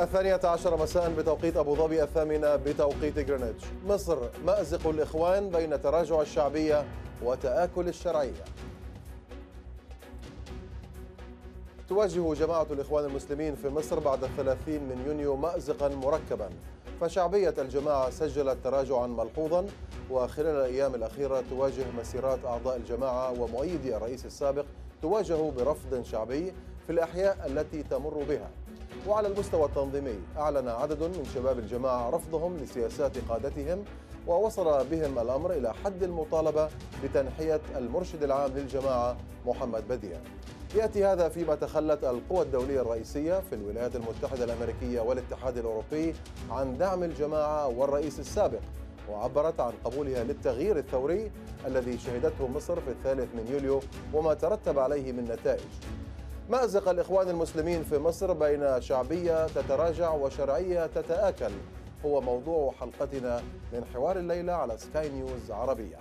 الثانية عشر مساء بتوقيت أبو ظبي الثامنة بتوقيت جرينتش مصر مأزق الإخوان بين تراجع الشعبية وتآكل الشرعية تواجه جماعة الإخوان المسلمين في مصر بعد الثلاثين من يونيو مأزقا مركبا فشعبية الجماعة سجلت تراجعا ملحوظا وخلال الأيام الأخيرة تواجه مسيرات أعضاء الجماعة ومؤيدي الرئيس السابق تواجه برفض شعبي في الأحياء التي تمر بها وعلى المستوى التنظيمي أعلن عدد من شباب الجماعة رفضهم لسياسات قادتهم ووصل بهم الأمر إلى حد المطالبة بتنحية المرشد العام للجماعة محمد بديع يأتي هذا فيما تخلت القوى الدولية الرئيسية في الولايات المتحدة الأمريكية والاتحاد الأوروبي عن دعم الجماعة والرئيس السابق وعبرت عن قبولها للتغيير الثوري الذي شهدته مصر في الثالث من يوليو وما ترتب عليه من نتائج مأزق الإخوان المسلمين في مصر بين شعبية تتراجع وشرعية تتآكل هو موضوع حلقتنا من حوار الليلة على سكاي نيوز عربية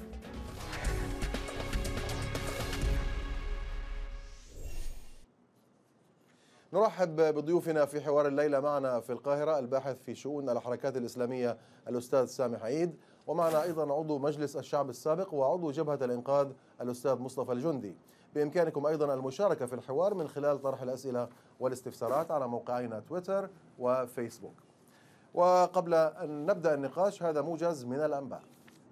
نرحب بضيوفنا في حوار الليلة معنا في القاهرة الباحث في شؤون الحركات الإسلامية الأستاذ سامح عيد ومعنا أيضا عضو مجلس الشعب السابق وعضو جبهة الإنقاذ الأستاذ مصطفى الجندي بإمكانكم أيضا المشاركة في الحوار من خلال طرح الأسئلة والاستفسارات على موقعينا تويتر وفيسبوك وقبل أن نبدأ النقاش هذا موجز من الأنباء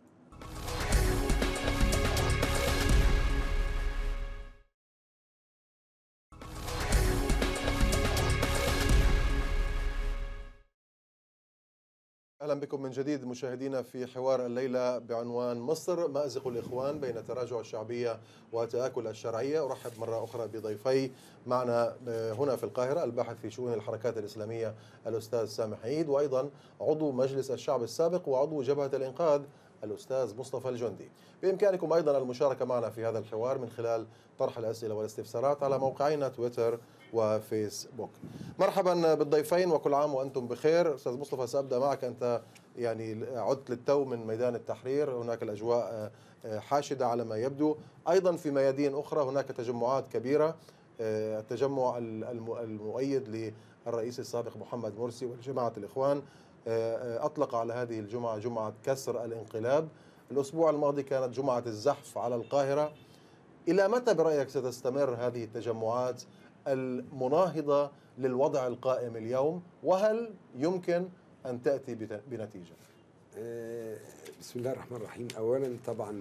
اهلا بكم من جديد مشاهدينا في حوار الليله بعنوان مصر مازق الاخوان بين تراجع الشعبيه وتاكل الشرعيه ارحب مره اخرى بضيفي معنا هنا في القاهره الباحث في شؤون الحركات الاسلاميه الاستاذ سامح عيد وايضا عضو مجلس الشعب السابق وعضو جبهه الانقاذ الاستاذ مصطفى الجندي بامكانكم ايضا المشاركه معنا في هذا الحوار من خلال طرح الاسئله والاستفسارات على موقعينا تويتر وفيسبوك مرحبا بالضيفين وكل عام وانتم بخير استاذ مصطفى سابدا معك انت يعني عدت للتو من ميدان التحرير هناك الاجواء حاشده على ما يبدو ايضا في ميادين اخرى هناك تجمعات كبيره التجمع المؤيد للرئيس السابق محمد مرسي وجماعه الاخوان اطلق على هذه الجمعه جمعه كسر الانقلاب الاسبوع الماضي كانت جمعه الزحف على القاهره الى متى برايك ستستمر هذه التجمعات المناهضة للوضع القائم اليوم وهل يمكن أن تأتي بنتيجة بسم الله الرحمن الرحيم أولا طبعا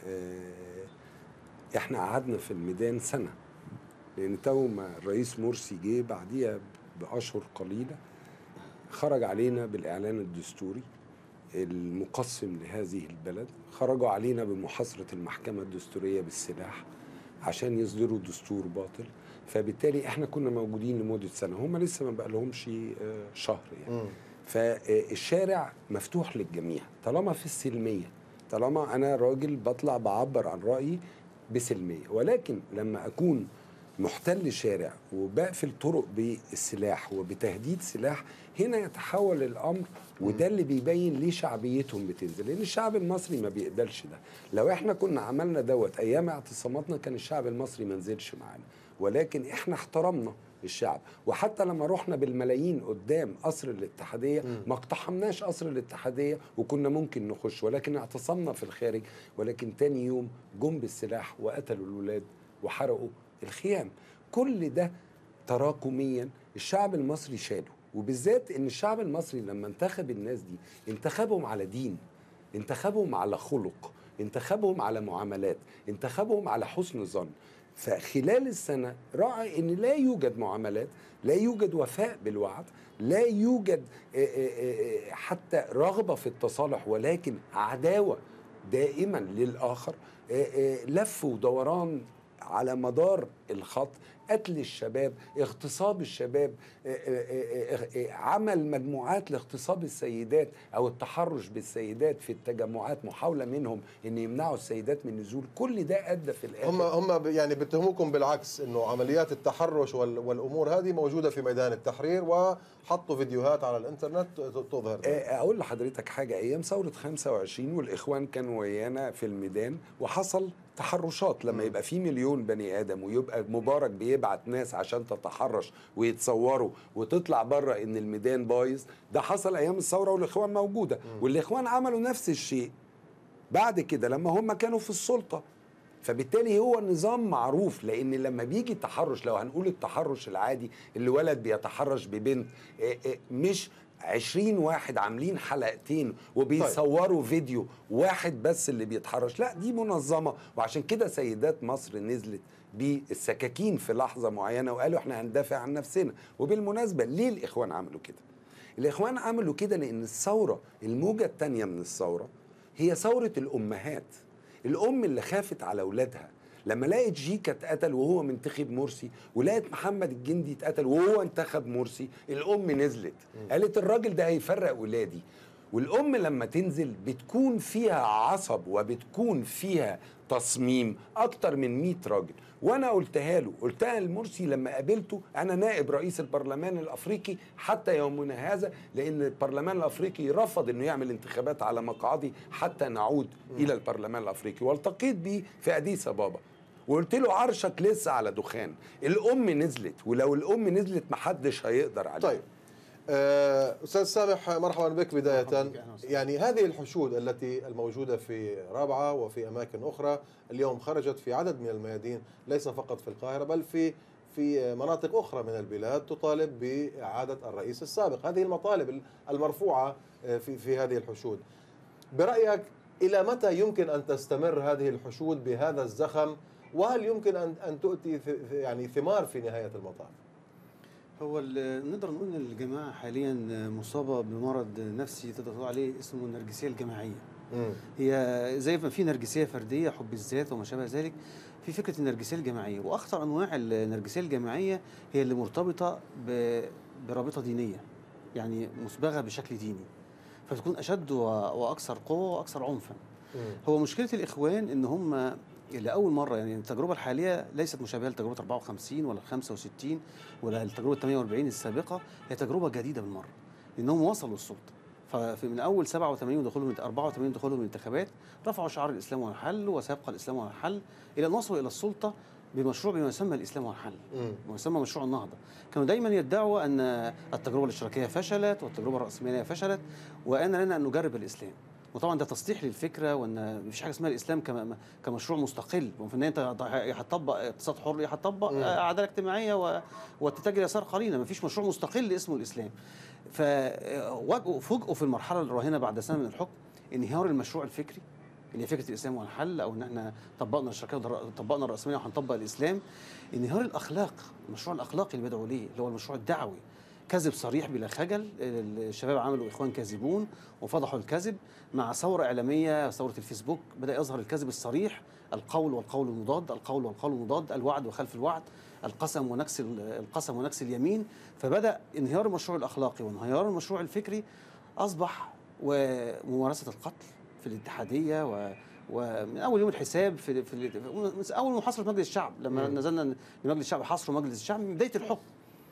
احنا قعدنا في الميدان سنة لأن تو ما الرئيس مرسي جه بعديها بأشهر قليلة خرج علينا بالإعلان الدستوري المقسم لهذه البلد خرجوا علينا بمحاصرة المحكمة الدستورية بالسلاح عشان يصدروا دستور باطل فبالتالي احنا كنا موجودين لمده سنه هم لسه ما بقى لهمش شهر يعني م. فالشارع مفتوح للجميع طالما في السلميه طالما انا راجل بطلع بعبر عن رايي بسلميه ولكن لما اكون محتل شارع وبقفل طرق بالسلاح وبتهديد سلاح هنا يتحول الامر وده اللي بيبين ليه شعبيتهم بتنزل لان الشعب المصري ما بيقبلش ده لو احنا كنا عملنا دوت ايام اعتصاماتنا كان الشعب المصري ما نزلش معانا ولكن احنا احترمنا الشعب وحتى لما رحنا بالملايين قدام قصر الاتحادية ما اقتحمناش قصر الاتحادية وكنا ممكن نخش ولكن اعتصمنا في الخارج ولكن تاني يوم جم بالسلاح وقتلوا الولاد وحرقوا الخيام كل ده تراكميا الشعب المصري شاله وبالذات ان الشعب المصري لما انتخب الناس دي انتخبهم على دين انتخبهم على خلق انتخبهم على معاملات انتخبهم على حسن ظن فخلال السنة رأى أن لا يوجد معاملات لا يوجد وفاء بالوعد لا يوجد حتى رغبة في التصالح ولكن عداوة دائما للآخر لف ودوران على مدار الخط قتل الشباب اغتصاب الشباب عمل مجموعات لاغتصاب السيدات او التحرش بالسيدات في التجمعات محاوله منهم ان يمنعوا السيدات من النزول كل ده ادى في الاخر هم هم يعني بيتهموكم بالعكس انه عمليات التحرش والامور هذه موجوده في ميدان التحرير وحطوا فيديوهات على الانترنت تظهر اقول لحضرتك حاجه ايام ثوره 25 والاخوان كانوا ويانا في الميدان وحصل تحرشات لما يبقى في مليون بني ادم ويبقى مبارك بيبعت ناس عشان تتحرش ويتصوروا وتطلع بره ان الميدان بايظ ده حصل ايام الثوره والاخوان موجوده والاخوان عملوا نفس الشيء بعد كده لما هم كانوا في السلطه فبالتالي هو نظام معروف لان لما بيجي تحرش لو هنقول التحرش العادي اللي ولد بيتحرش ببنت آه، آه، مش عشرين واحد عاملين حلقتين وبيصوروا فيديو واحد بس اللي بيتحرش لا دي منظمة وعشان كده سيدات مصر نزلت بالسكاكين في لحظة معينة وقالوا احنا هندافع عن نفسنا وبالمناسبة ليه الإخوان عملوا كده الإخوان عملوا كده لأن الثورة الموجة التانية من الثورة هي ثورة الأمهات الأم اللي خافت على أولادها لما لقت جيكا اتقتل وهو منتخب مرسي ولقت محمد الجندي اتقتل وهو انتخب مرسي الام نزلت قالت الراجل ده هيفرق ولادي والام لما تنزل بتكون فيها عصب وبتكون فيها تصميم اكتر من 100 راجل وانا قلتها له قلتها لمرسي لما قابلته انا نائب رئيس البرلمان الافريقي حتى يومنا هذا لان البرلمان الافريقي رفض انه يعمل انتخابات على مقعدي حتى نعود الى البرلمان الافريقي والتقيت بيه في اديس ابابا وقلت له عرشك لسه على دخان الام نزلت ولو الام نزلت محدش هيقدر عليها طيب آه، استاذ سامح مرحبا بك بدايه مرحبا بك، أهلا وسهلا. يعني هذه الحشود التي الموجوده في رابعه وفي اماكن اخرى اليوم خرجت في عدد من الميادين ليس فقط في القاهره بل في في مناطق اخرى من البلاد تطالب باعاده الرئيس السابق هذه المطالب المرفوعه آه، في في هذه الحشود برايك الى متى يمكن ان تستمر هذه الحشود بهذا الزخم وهل يمكن ان ان تؤتي ث- يعني ثمار في نهايه المطاف هو ال- نقدر نقول ان الجماعه حاليا مصابه بمرض نفسي تقدر تقول عليه اسمه النرجسيه الجماعيه مم. هي زي ما في نرجسيه فرديه حب الذات وما شابه ذلك في فكره النرجسيه الجماعيه واخطر انواع النرجسيه الجماعيه هي اللي مرتبطه ب- برابطه دينيه يعني مسبغه بشكل ديني فتكون اشد و- واكثر قوه واكثر عنفا مم. هو مشكله الاخوان ان هم لاول مره يعني التجربه الحاليه ليست مشابهه لتجربه 54 ولا 65 ولا التجربه 48 السابقه هي تجربه جديده بالمره انهم وصلوا السلطه فمن اول 87 دخولهم 84 دخولهم الانتخابات رفعوا شعار الاسلام والحل وسيبقى الاسلام والحل الى ان وصلوا الى السلطه بمشروع بما يسمى الاسلام والحل مم. ويسمى مشروع النهضه كانوا دايما يدعوا ان التجربه الاشتراكيه فشلت والتجربه الراسماليه فشلت وان لنا ان نجرب الاسلام وطبعا ده تصليح للفكره وان مفيش حاجه اسمها الاسلام كم- كمشروع مستقل وفي النهايه انت يا هتطبق اقتصاد حر يا هتطبق مم. عداله اجتماعيه و- وتتجه اليسار قليلا مفيش مشروع مستقل اسمه الاسلام فواجهوا فوجئوا في المرحله الراهنه بعد سنه من الحكم انهيار المشروع الفكري اللي هي فكره الاسلام والحل او ان احنا طبقنا الاشتراكيه وطبقنا الراسماليه وهنطبق الاسلام انهيار الاخلاق المشروع الاخلاقي اللي بدأوا ليه اللي هو المشروع الدعوي كذب صريح بلا خجل الشباب عملوا اخوان كاذبون وفضحوا الكذب مع ثوره اعلاميه ثوره الفيسبوك بدا يظهر الكذب الصريح القول والقول المضاد القول والقول المضاد الوعد وخلف الوعد القسم ونكس ال- القسم ونكس اليمين فبدا انهيار المشروع الاخلاقي وانهيار المشروع الفكري اصبح وممارسه القتل في الاتحاديه و ومن اول يوم الحساب في في من اول محاصره مجلس الشعب لما مم. نزلنا لمجلس الشعب حصروا مجلس الشعب من بدايه الحكم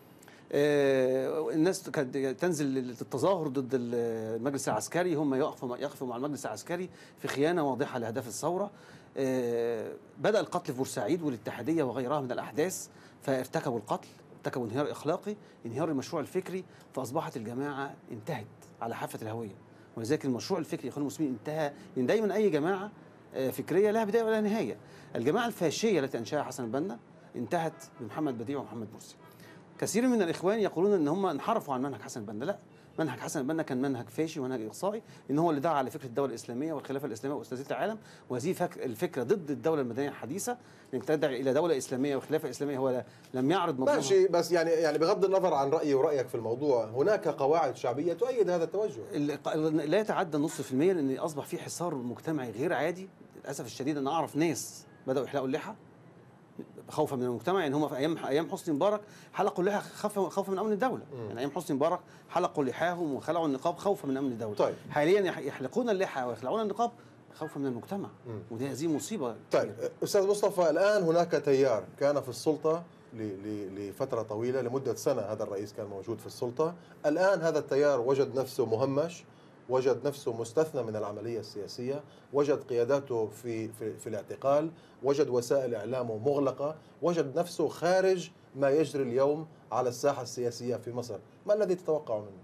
آه، الناس كانت تنزل للتظاهر ضد المجلس العسكري هم يقفوا يقفوا مع المجلس العسكري في خيانه واضحه لاهداف الثوره آه، بدا القتل في بورسعيد والاتحاديه وغيرها من الاحداث فارتكبوا القتل ارتكبوا انهيار اخلاقي انهيار المشروع الفكري فاصبحت الجماعه انتهت على حافه الهويه ولذلك المشروع الفكري لاخوان المسلمين انتهى لان دايما اي جماعه آه، فكريه لها بدايه ولا نهايه الجماعه الفاشيه التي انشاها حسن البنا انتهت بمحمد بديع ومحمد مرسي كثير من الاخوان يقولون ان هم انحرفوا عن منهج حسن البنا لا منهج حسن البنا كان منهج فاشي ومنهج اقصائي ان هو اللي دعا على فكره الدوله الاسلاميه والخلافه الاسلاميه واستاذيه العالم وهذه فك الفكره ضد الدوله المدنيه الحديثه انك تدعي الى دوله اسلاميه وخلافه اسلاميه هو لا- لم يعرض مطلوبها ماشي بس يعني يعني بغض النظر عن رايي ورايك في الموضوع هناك قواعد شعبيه تؤيد هذا التوجه ال- لا يتعدى النص في المية لأن أصبح في حصار مجتمعي غير عادي للأسف الشديد أنا أعرف ناس بدأوا يحلقوا اللحى خوفا من المجتمع يعني هم في ايام ايام حسني مبارك حلقوا اللحى خوفا خوفا من امن الدوله مم. يعني ايام حسني مبارك حلقوا لحاهم وخلعوا النقاب خوفا من امن الدوله طيب. حاليا يح- يحلقون اللحى ويخلعون النقاب خوفا من المجتمع مم. ودي هذه مصيبه طيب كبيرة. استاذ مصطفى الان هناك تيار كان في السلطه ل- ل- لفتره طويله لمده سنه هذا الرئيس كان موجود في السلطه الان هذا التيار وجد نفسه مهمش وجد نفسه مستثنى من العملية السياسية وجد قياداته في, في, في الاعتقال وجد وسائل إعلامه مغلقة وجد نفسه خارج ما يجري اليوم على الساحة السياسية في مصر ما الذي تتوقع منه؟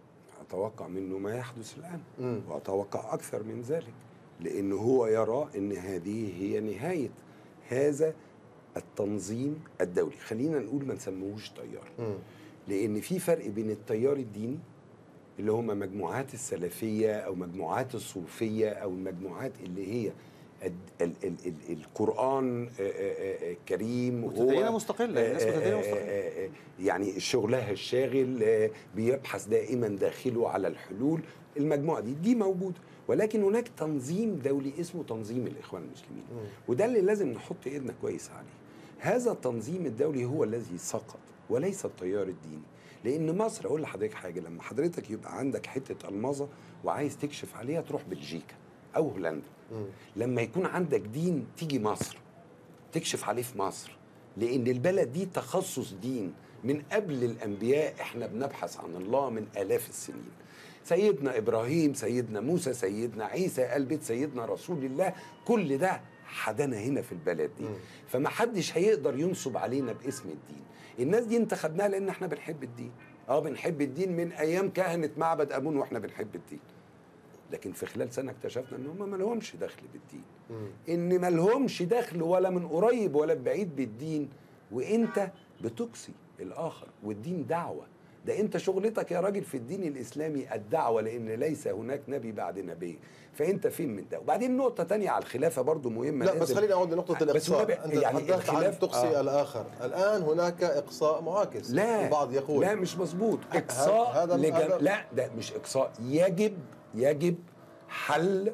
اتوقع منه ما يحدث الان مم. واتوقع اكثر من ذلك لانه هو يرى ان هذه هي نهايه هذا التنظيم الدولي خلينا نقول ما نسموهوش تيار مم. لان في فرق بين التيار الديني اللي هم مجموعات السلفيه او مجموعات الصوفيه او المجموعات اللي هي ال ال ال ال القران آه، آه، آه، الكريم متدينة وهو مستقلة، الناس متدينة آه، مستقلة. آه، آه، يعني شغلها الشاغل آه، بيبحث دائما داخله على الحلول المجموعه دي دي موجوده ولكن هناك تنظيم دولي اسمه تنظيم الاخوان المسلمين مم. وده اللي لازم نحط ايدنا كويس عليه هذا التنظيم الدولي هو الذي سقط وليس التيار الديني لان مصر اقول لحضرتك حاجه لما حضرتك يبقى عندك حته المظه وعايز تكشف عليها تروح بلجيكا او هولندا مم. لما يكون عندك دين تيجي مصر تكشف عليه في مصر لان البلد دي تخصص دين من قبل الانبياء احنا بنبحث عن الله من الاف السنين سيدنا ابراهيم سيدنا موسى سيدنا عيسى قال بيت سيدنا رسول الله كل ده حدنا هنا في البلد دي مم. فما حدش هيقدر ينصب علينا باسم الدين الناس دي انتخبناها لان احنا بنحب الدين اه بنحب الدين من ايام كهنه معبد ابون واحنا بنحب الدين لكن في خلال سنه اكتشفنا ان هم ما لهمش دخل بالدين مم. ان ما لهمش دخل ولا من قريب ولا بعيد بالدين وانت بتقصي الاخر والدين دعوه ده انت شغلتك يا راجل في الدين الاسلامي الدعوه لان ليس هناك نبي بعد نبي فانت فين من ده وبعدين نقطه تانية على الخلافه برضو مهمه لا بس لازم- خلينا نعود لنقطة بس الإقصاء هو بي- أنت يعني تحدثت عن الخلاف- تقصي آه. الآخر الآن هناك إقصاء معاكس لا البعض يقول لا مش مظبوط اقصاء هذا- لجم... هذا- لا ده مش اقصاء يجب يجب حل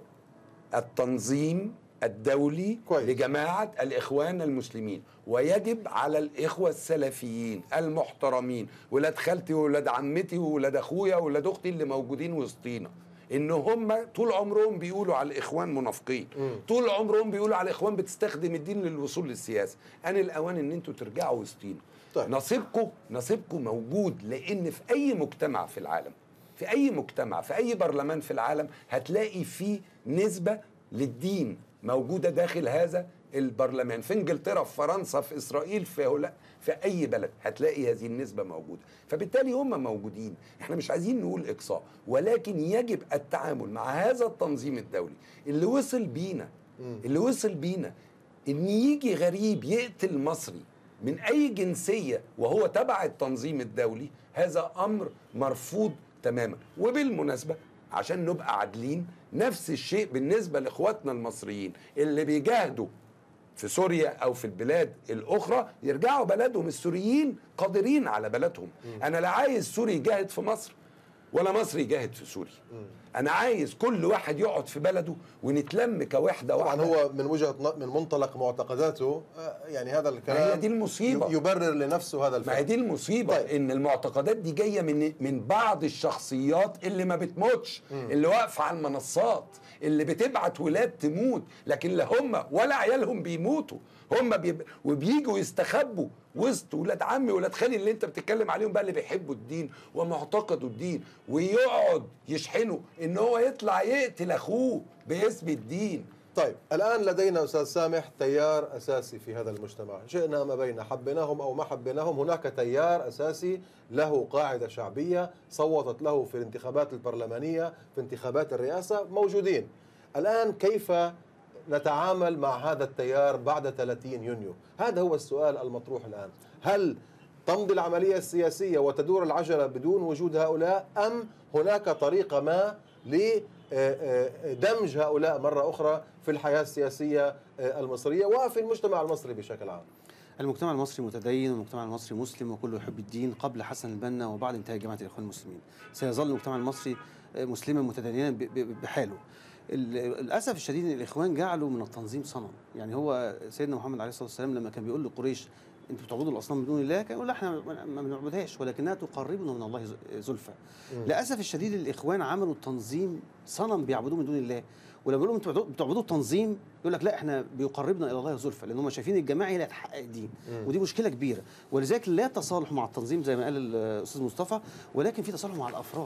التنظيم الدولي كويس. لجماعة الإخوان المسلمين ويجب على الإخوة السلفيين المحترمين ولاد خالتي وولاد عمتي وولاد أخويا وولاد أختي اللي موجودين وسطينا إن هم طول عمرهم بيقولوا على الإخوان منافقين مم. طول عمرهم بيقولوا على الإخوان بتستخدم الدين للوصول للسياسة أنا الأوان إن أنتوا ترجعوا وسطينا طيب. نصيبكم نصيبكم موجود لان في اي مجتمع في العالم في اي مجتمع في اي برلمان في العالم هتلاقي فيه نسبه للدين موجوده داخل هذا البرلمان في انجلترا في فرنسا في اسرائيل في هولا في اي بلد هتلاقي هذه النسبه موجوده فبالتالي هم موجودين احنا مش عايزين نقول اقصاء ولكن يجب التعامل مع هذا التنظيم الدولي اللي وصل بينا مم. اللي وصل بينا ان يجي غريب يقتل مصري من اي جنسيه وهو تبع التنظيم الدولي هذا امر مرفوض تماما وبالمناسبه عشان نبقى عادلين نفس الشيء بالنسبه لاخواتنا المصريين اللي بيجاهدوا في سوريا او في البلاد الاخرى يرجعوا بلدهم السوريين قادرين على بلدهم انا لا عايز سوري يجاهد في مصر ولا مصري يجاهد في سوريا انا عايز كل واحد يقعد في بلده ونتلم كوحده طبعا واحده هو من وجهة ن- من منطلق معتقداته آه، يعني هذا الكلام هي دي المصيبة. ي- يبرر لنفسه هذا ما هي الفعل دي المصيبه طيب. طيب. ان المعتقدات دي جايه من من بعض الشخصيات اللي ما بتموتش اللي واقفه على المنصات اللي بتبعت ولاد تموت لكن لا هم ولا عيالهم بيموتوا هم بيب... وبيجوا يستخبوا وسط ولاد عمي ولاد خالي اللي انت بتتكلم عليهم بقى اللي بيحبوا الدين ومعتقدوا الدين ويقعد يشحنوا ان هو يطلع يقتل اخوه باسم الدين طيب الآن لدينا أستاذ سامح تيار أساسي في هذا المجتمع شئنا ما بين حبيناهم أو ما حبيناهم هناك تيار أساسي له قاعدة شعبية صوتت له في الانتخابات البرلمانية في انتخابات الرئاسة موجودين الآن كيف نتعامل مع هذا التيار بعد 30 يونيو هذا هو السؤال المطروح الآن هل تمضي العملية السياسية وتدور العجلة بدون وجود هؤلاء أم هناك طريقة ما لدمج هؤلاء مرة أخرى في الحياة السياسية آه، المصرية وفي المجتمع المصري بشكل عام المجتمع المصري متدين والمجتمع المصري مسلم وكله يحب الدين قبل حسن البنا وبعد انتهاء جماعه الاخوان المسلمين سيظل المجتمع المصري آه، مسلما متدينا ب- ب- بحاله ال- للاسف الشديد ان الاخوان جعلوا من التنظيم صنم يعني هو سيدنا محمد عليه الصلاه والسلام لما كان بيقول لقريش انتوا بتعبدوا الاصنام بدون الله كان يقول لا احنا ما- ما بنعبدهاش ولكنها تقربنا من الله ز- زلفى للاسف الشديد الاخوان عملوا التنظيم صنم بيعبدوه من دون الله ولما بيقولوا انتوا بتعبدوا- بتعبدوا التنظيم يقول لك لا احنا بيقربنا الى الله زلفى لان هم شايفين الجماعه هي اللي هتحقق الدين ودي مشكله كبيره ولذلك لا تصالح مع التنظيم زي ما قال الاستاذ مصطفى ولكن في تصالح مع الافراد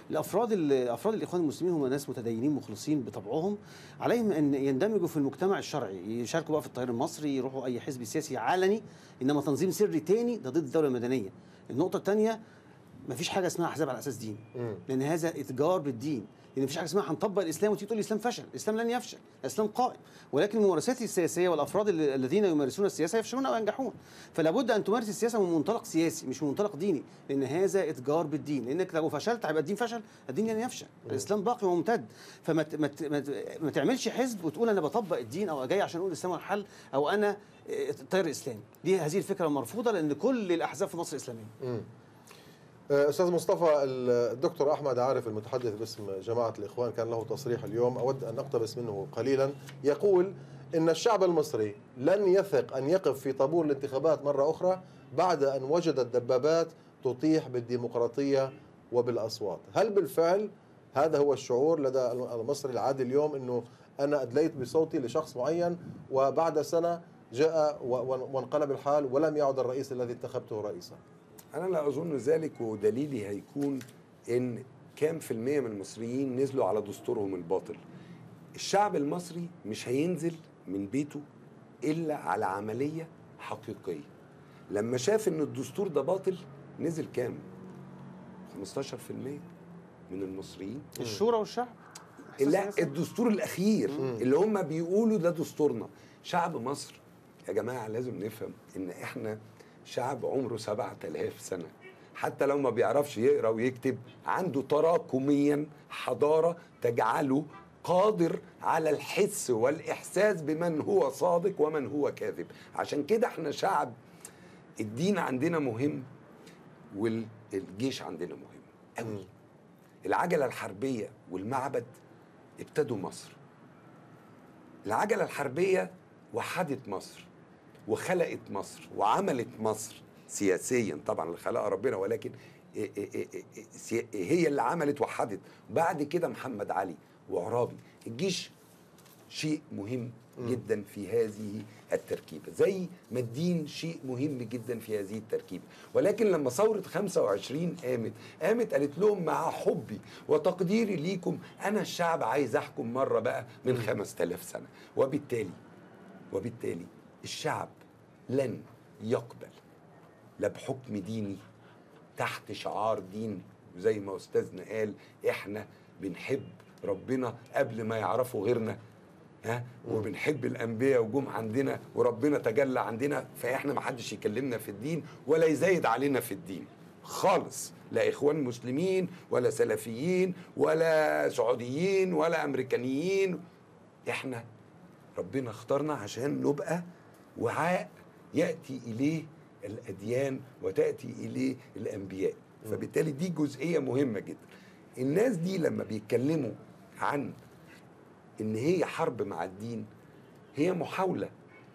الافراد افراد الاخوان المسلمين هم ناس متدينين مخلصين بطبعهم عليهم ان يندمجوا في المجتمع الشرعي يشاركوا بقى في التيار المصري يروحوا اي حزب سياسي علني انما تنظيم سري تاني ده ضد الدوله المدنيه النقطه الثانيه مفيش حاجه اسمها احزاب على اساس دين مم. لان هذا اتجار بالدين لان مفيش حاجه اسمها هنطبق الاسلام وتيجي تقول الاسلام فشل الاسلام لن يفشل الاسلام قائم ولكن الممارسات السياسيه والافراد ال- الذين يمارسون السياسه يفشلون او ينجحون فلا بد ان تمارس السياسه من منطلق سياسي مش من منطلق ديني لان هذا اتجار بالدين لانك لو فشلت هيبقى الدين فشل الدين لن يفشل الاسلام باقي وممتد فما ت- ما ت- ما ت- ما تعملش حزب وتقول انا بطبق الدين او جاي عشان اقول الاسلام هو الحل او انا آه، التيار الاسلامي دي هذه الفكره مرفوضه لان كل الاحزاب في مصر اسلاميه مم. آه، استاذ مصطفى الدكتور احمد عارف المتحدث باسم جماعه الاخوان كان له تصريح اليوم اود ان اقتبس منه قليلا يقول ان الشعب المصري لن يثق ان يقف في طابور الانتخابات مره اخرى بعد ان وجد الدبابات تطيح بالديمقراطيه وبالاصوات هل بالفعل هذا هو الشعور لدى المصري العادي اليوم انه انا ادليت بصوتي لشخص معين وبعد سنه جاء و- و- وانقلب الحال ولم يعد الرئيس الذي انتخبته رئيسا انا لا اظن ذلك ودليلي هيكون ان كام في المية من المصريين نزلوا على دستورهم الباطل الشعب المصري مش هينزل من بيته الا على عملية حقيقية لما شاف ان الدستور ده باطل نزل كام 15% من المصريين الشورى والشعب لا الدستور الاخير اللي هم بيقولوا ده دستورنا شعب مصر يا جماعه لازم نفهم ان احنا شعب عمره 7000 سنه حتى لو ما بيعرفش يقرا ويكتب عنده تراكميا حضاره تجعله قادر على الحس والاحساس بمن هو صادق ومن هو كاذب عشان كده احنا شعب الدين عندنا مهم والجيش عندنا مهم قوي العجله الحربيه والمعبد ابتدوا مصر العجله الحربيه وحدت مصر وخلقت مصر وعملت مصر سياسيا طبعا اللي خلقها ربنا ولكن إيه إيه إيه إيه سي- هي اللي عملت وحدت بعد كده محمد علي وعرابي الجيش شيء مهم جدا في هذه التركيبة زي ما الدين شيء مهم جدا في هذه التركيبة ولكن لما ثورة 25 قامت قامت قالت لهم مع حبي وتقديري ليكم أنا الشعب عايز أحكم مرة بقى من 5000 سنة وبالتالي وبالتالي الشعب لن يقبل لا بحكم ديني تحت شعار دين زي ما استاذنا قال احنا بنحب ربنا قبل ما يعرفوا غيرنا ها وبنحب الانبياء وجم عندنا وربنا تجلى عندنا فاحنا ما حدش يكلمنا في الدين ولا يزايد علينا في الدين خالص لا اخوان مسلمين ولا سلفيين ولا سعوديين ولا امريكانيين احنا ربنا اختارنا عشان نبقى وعاء ياتي اليه الاديان وتاتي اليه الانبياء فبالتالي دي جزئيه مهمه جدا الناس دي لما بيتكلموا عن ان هي حرب مع الدين هي محاوله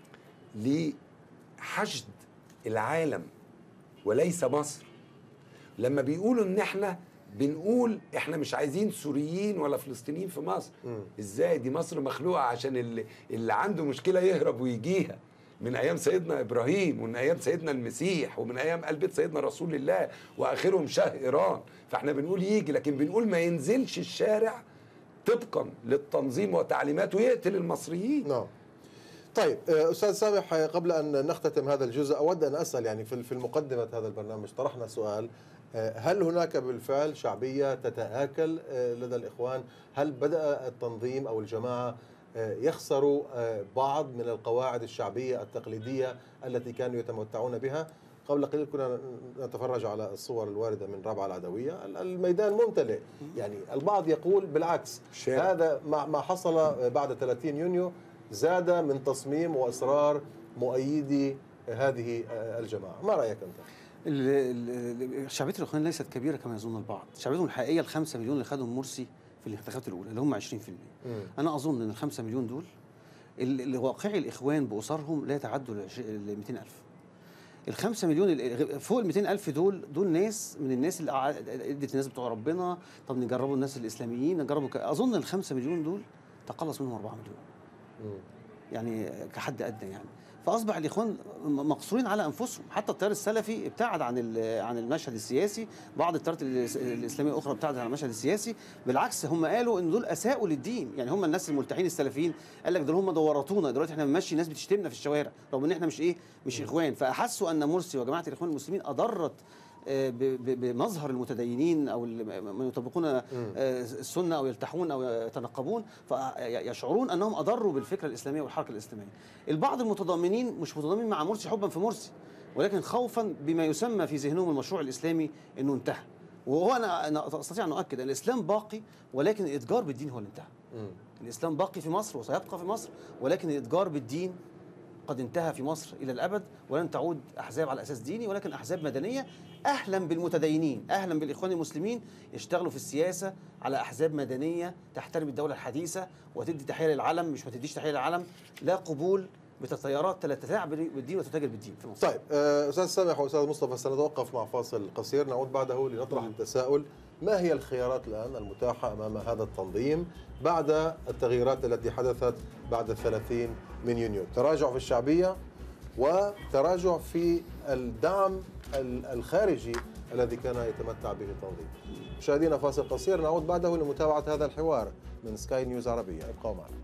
لحشد العالم وليس مصر لما بيقولوا ان احنا بنقول احنا مش عايزين سوريين ولا فلسطينيين في مصر ازاي دي مصر مخلوقه عشان اللي, اللي عنده مشكله يهرب ويجيها من ايام سيدنا ابراهيم ومن ايام سيدنا المسيح ومن ايام قلب سيدنا رسول الله واخرهم شاه ايران فاحنا بنقول يجي لكن بنقول ما ينزلش الشارع طبقا للتنظيم وتعليماته يقتل المصريين نعم طيب آه، استاذ سامح آه، قبل ان نختتم هذا الجزء اود ان اسال يعني في في المقدمه هذا البرنامج طرحنا سؤال آه، هل هناك بالفعل شعبيه تتاكل آه، لدى الاخوان؟ هل بدا التنظيم او الجماعه آه، يخسروا آه، بعض من القواعد الشعبيه التقليديه التي كانوا يتمتعون بها؟ قبل قليل كنا نتفرج على الصور الوارده من رابعه العدويه، الميدان ممتلئ، يعني البعض يقول بالعكس شارع. هذا ما ما حصل بعد 30 يونيو زاد من تصميم واصرار مؤيدي هذه الجماعه، ما رايك انت؟ ال- ال- شعبيه الاخوان ليست كبيره كما يظن البعض، شعبيتهم الحقيقيه ال 5 مليون اللي خدهم مرسي في الانتخابات الاولى اللي هم 20%. انا اظن ان ال 5 مليون دول ال- اللي واقعي الاخوان باسرهم لا يتعدوا ال 200000 ال 5 مليون ال- فوق ال 200000 دول دول ناس من الناس اللي قعد- ادت الناس بتوع ربنا طب نجربوا الناس الاسلاميين نجربوا ك- اظن ال 5 مليون دول تقلص منهم 4 مليون يعني كحد ادنى يعني فاصبح الاخوان م- مقصورين على انفسهم حتى التيار السلفي ابتعد عن ال- عن المشهد السياسي بعض التيارات الاس- الاسلاميه الاخرى ابتعدت عن المشهد السياسي بالعكس هم قالوا ان دول اساءوا للدين يعني هم الناس الملتحين السلفيين قال لك دول هم دورتونا دلوقتي احنا بنمشي ناس بتشتمنا في الشوارع رغم ان احنا مش ايه مش اخوان فاحسوا ان مرسي وجماعه الاخوان المسلمين اضرت آه، ب- ب- بمظهر المتدينين او ال- من يطبقون آه، السنه او يلتحون او يتنقبون فيشعرون انهم اضروا بالفكره الاسلاميه والحركه الاسلاميه. البعض المتضامنين مش متضامنين مع مرسي حبا في مرسي ولكن خوفا بما يسمى في ذهنهم المشروع الاسلامي انه انتهى. وهو انا انا استطيع ان اؤكد ان الاسلام باقي ولكن الاتجار بالدين هو اللي انتهى. مم. الاسلام باقي في مصر وسيبقى في مصر ولكن الاتجار بالدين قد انتهى في مصر الى الابد ولن تعود احزاب على اساس ديني ولكن احزاب مدنيه اهلا بالمتدينين اهلا بالاخوان المسلمين يشتغلوا في السياسه على احزاب مدنيه تحترم الدوله الحديثه وتدي تحيه للعلم مش ما تديش تحيه للعلم لا قبول بتتيارات لا تتلاعب بالدين وتتاجر بالدين في مصر طيب آه، استاذ سامح واستاذ مصطفى سنتوقف مع فاصل قصير نعود بعده لنطرح التساؤل ما هي الخيارات الان المتاحه امام هذا التنظيم بعد التغييرات التي حدثت بعد الثلاثين من يونيو تراجع في الشعبيه وتراجع في الدعم ال- الخارجي الذي كان يتمتع به التنظيم مشاهدينا فاصل قصير نعود بعده لمتابعه هذا الحوار من سكاي نيوز عربيه ابقوا معنا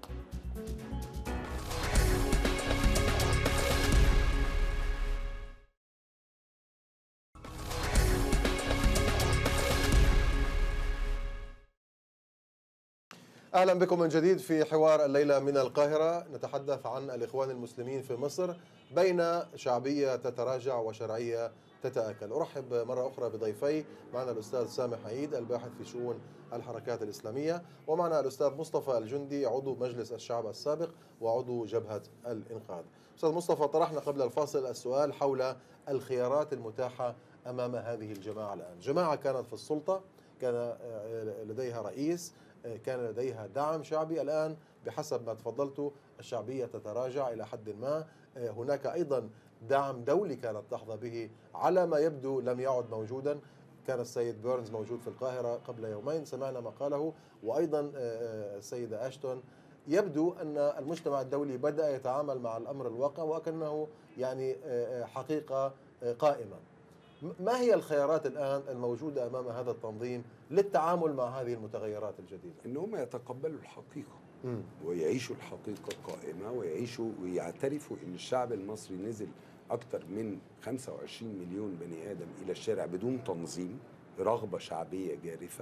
اهلا بكم من جديد في حوار الليله من القاهره نتحدث عن الاخوان المسلمين في مصر بين شعبيه تتراجع وشرعيه تتاكل ارحب مره اخرى بضيفي معنا الاستاذ سامح عيد الباحث في شؤون الحركات الاسلاميه ومعنا الاستاذ مصطفى الجندي عضو مجلس الشعب السابق وعضو جبهه الانقاذ استاذ مصطفى طرحنا قبل الفاصل السؤال حول الخيارات المتاحه امام هذه الجماعه الان جماعه كانت في السلطه كان لديها رئيس كان لديها دعم شعبي الآن بحسب ما تفضلت الشعبية تتراجع إلى حد ما هناك أيضا دعم دولي كانت تحظى به على ما يبدو لم يعد موجودا كان السيد بيرنز موجود في القاهرة قبل يومين سمعنا مقاله وأيضا السيدة أشتون يبدو أن المجتمع الدولي بدأ يتعامل مع الأمر الواقع وكأنه يعني حقيقة قائمة ما هي الخيارات الآن الموجودة أمام هذا التنظيم للتعامل مع هذه المتغيرات الجديدة ان هم يتقبلوا الحقيقه مم. ويعيشوا الحقيقه قائمه ويعيشوا ويعترفوا ان الشعب المصري نزل اكثر من 25 مليون بني ادم الى الشارع بدون تنظيم رغبه شعبيه جارفه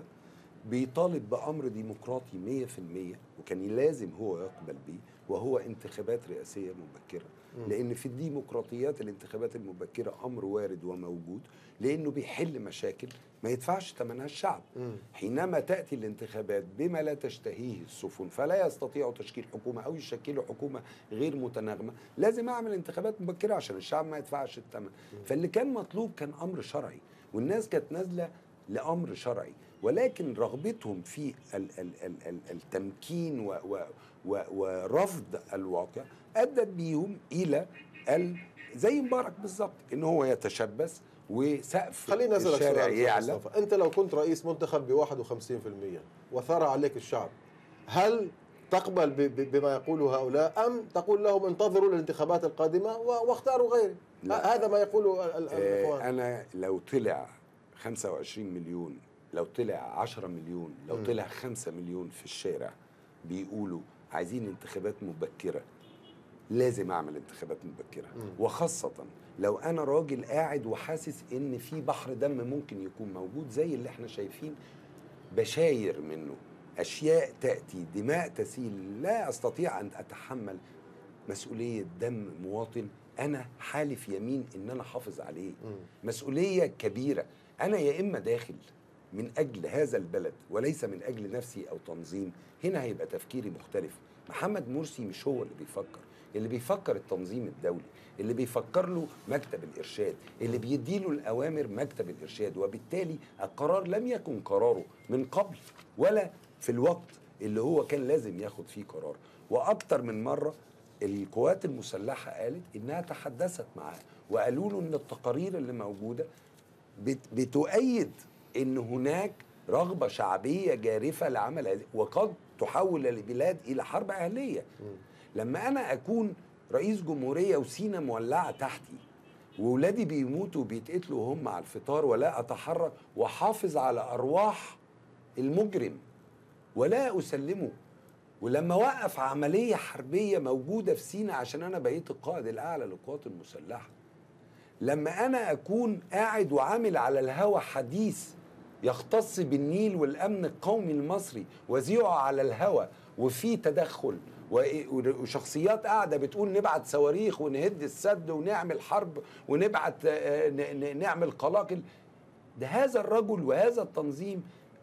بيطالب بامر ديمقراطي 100% وكان لازم هو يقبل به وهو انتخابات رئاسيه مبكره لان في الديمقراطيات الانتخابات المبكره امر وارد وموجود لانه بيحل مشاكل ما يدفعش ثمنها الشعب مم. حينما تاتي الانتخابات بما لا تشتهيه السفن فلا يستطيع تشكيل حكومه او يشكلوا حكومه غير متناغمه لازم اعمل انتخابات مبكره عشان الشعب ما يدفعش الثمن فاللي كان مطلوب كان امر شرعي والناس كانت نازله لامر شرعي ولكن رغبتهم في ال ال ال ال التمكين و و و ورفض الواقع ادت بيهم الى ال زي مبارك بالظبط ان هو يتشبث وسقف خليني أسألك الشارع سؤال يعلى مصطفى. أنت لو كنت رئيس منتخب ب 51% وثار عليك الشعب هل تقبل ب- ب- بما يقوله هؤلاء أم تقول لهم انتظروا الانتخابات القادمة و- واختاروا غيري لا. هذا ما يقوله ال- ال- آه، الإخوان انا لو طلع 25 مليون لو طلع 10 مليون لو مم. طلع 5 مليون في الشارع بيقولوا عايزين انتخابات مبكره لازم اعمل انتخابات مبكره مم. وخاصه لو انا راجل قاعد وحاسس ان في بحر دم ممكن يكون موجود زي اللي احنا شايفين بشاير منه اشياء تاتي دماء تسيل لا استطيع ان اتحمل مسؤوليه دم مواطن انا حالف يمين ان انا حافظ عليه مم. مسؤوليه كبيره انا يا اما داخل من اجل هذا البلد وليس من اجل نفسي او تنظيم هنا هيبقى تفكيري مختلف محمد مرسي مش هو اللي بيفكر اللي بيفكر التنظيم الدولي اللي بيفكر له مكتب الارشاد اللي بيديله الاوامر مكتب الارشاد وبالتالي القرار لم يكن قراره من قبل ولا في الوقت اللي هو كان لازم ياخد فيه قرار واكتر من مره القوات المسلحه قالت انها تحدثت معاه وقالوا له ان التقارير اللي موجوده بت- بتؤيد ان هناك رغبه شعبيه جارفه لعمل هذه وقد تحول البلاد الى حرب اهليه لما انا اكون رئيس جمهوريه وسينا مولعه تحتي وولادي بيموتوا وبيتقتلوا وهم على الفطار ولا اتحرك واحافظ على ارواح المجرم ولا اسلمه ولما وقف عمليه حربيه موجوده في سينا عشان انا بقيت القائد الاعلى للقوات المسلحه لما انا اكون قاعد وعامل على الهوى حديث يختص بالنيل والامن القومي المصري وذيعه على الهوى وفي تدخل و- وشخصيات قاعده بتقول نبعت صواريخ ونهد السد ونعمل حرب ونبعت آه، ن- ن- نعمل قلاقل ده هذا الرجل وهذا التنظيم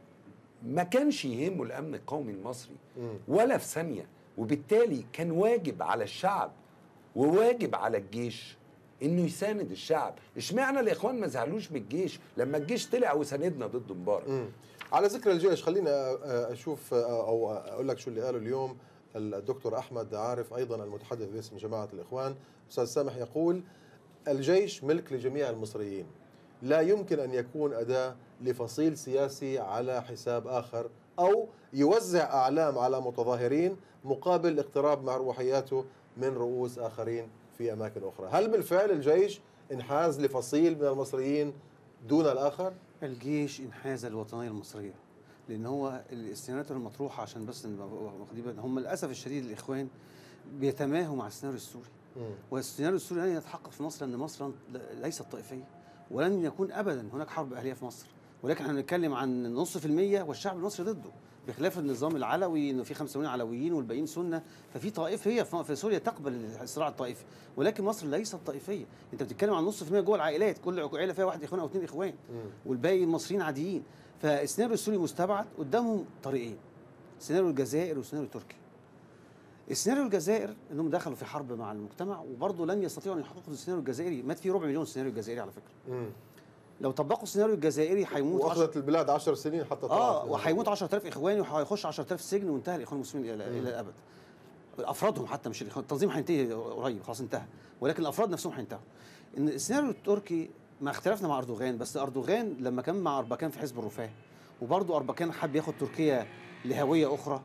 ما كانش يهمه الامن القومي المصري ولا في ثانيه وبالتالي كان واجب على الشعب وواجب على الجيش انه يساند الشعب اشمعنى الاخوان ما زعلوش من الجيش لما الجيش طلع وساندنا ضد مبارك مم. على ذكر الجيش خلينا آه، اشوف آه، او اقول لك شو اللي قاله اليوم الدكتور احمد عارف ايضا المتحدث باسم جماعه الاخوان استاذ سامح يقول الجيش ملك لجميع المصريين لا يمكن ان يكون اداه لفصيل سياسي على حساب اخر او يوزع اعلام على متظاهرين مقابل الاقتراب مع روحياته من رؤوس اخرين في اماكن اخرى هل بالفعل الجيش انحاز لفصيل من المصريين دون الاخر الجيش انحاز الوطنيه المصريه لان هو السيناريوهات المطروحه عشان بس نبقى واخدين بالنا، هم للاسف الشديد الاخوان بيتماهوا مع السيناريو السوري مم. والسيناريو السوري لن يتحقق في مصر لان مصر ليست طائفيه ولن يكون ابدا هناك حرب اهليه في مصر ولكن احنا بنتكلم عن نص في المية والشعب المصري ضده بخلاف النظام العلوي انه في 5 مليون علويين والباقيين سنه ففي طائفيه في في سوريا تقبل الصراع الطائفي ولكن مصر ليست طائفيه انت بتتكلم عن نص في المية جوه العائلات كل عيله فيها واحد اخوان او اثنين اخوان مم. والباقي المصريين عاديين فالسيناريو السوري مستبعد قدامهم طريقين سيناريو الجزائر وسيناريو تركيا السيناريو الجزائر انهم دخلوا في حرب مع المجتمع وبرضه لن يستطيعوا ان يحققوا السيناريو الجزائري مات فيه ربع مليون سيناريو الجزائري على فكره مم. لو طبقوا السيناريو الجزائري هيموت عشر- واخذت البلاد 10 سنين حتى اه طلعت وهيموت 10000 اخواني وهيخش 10000 سجن وانتهى الاخوان المسلمين الى الى الابد افرادهم حتى مش الاخوان التنظيم هينتهي قريب خلاص انتهى ولكن الافراد نفسهم هينتهوا ان السيناريو التركي ما اختلفنا مع اردوغان بس اردوغان لما كان مع اربكان في حزب الرفاه وبرضه اربكان حب ياخد تركيا لهويه اخرى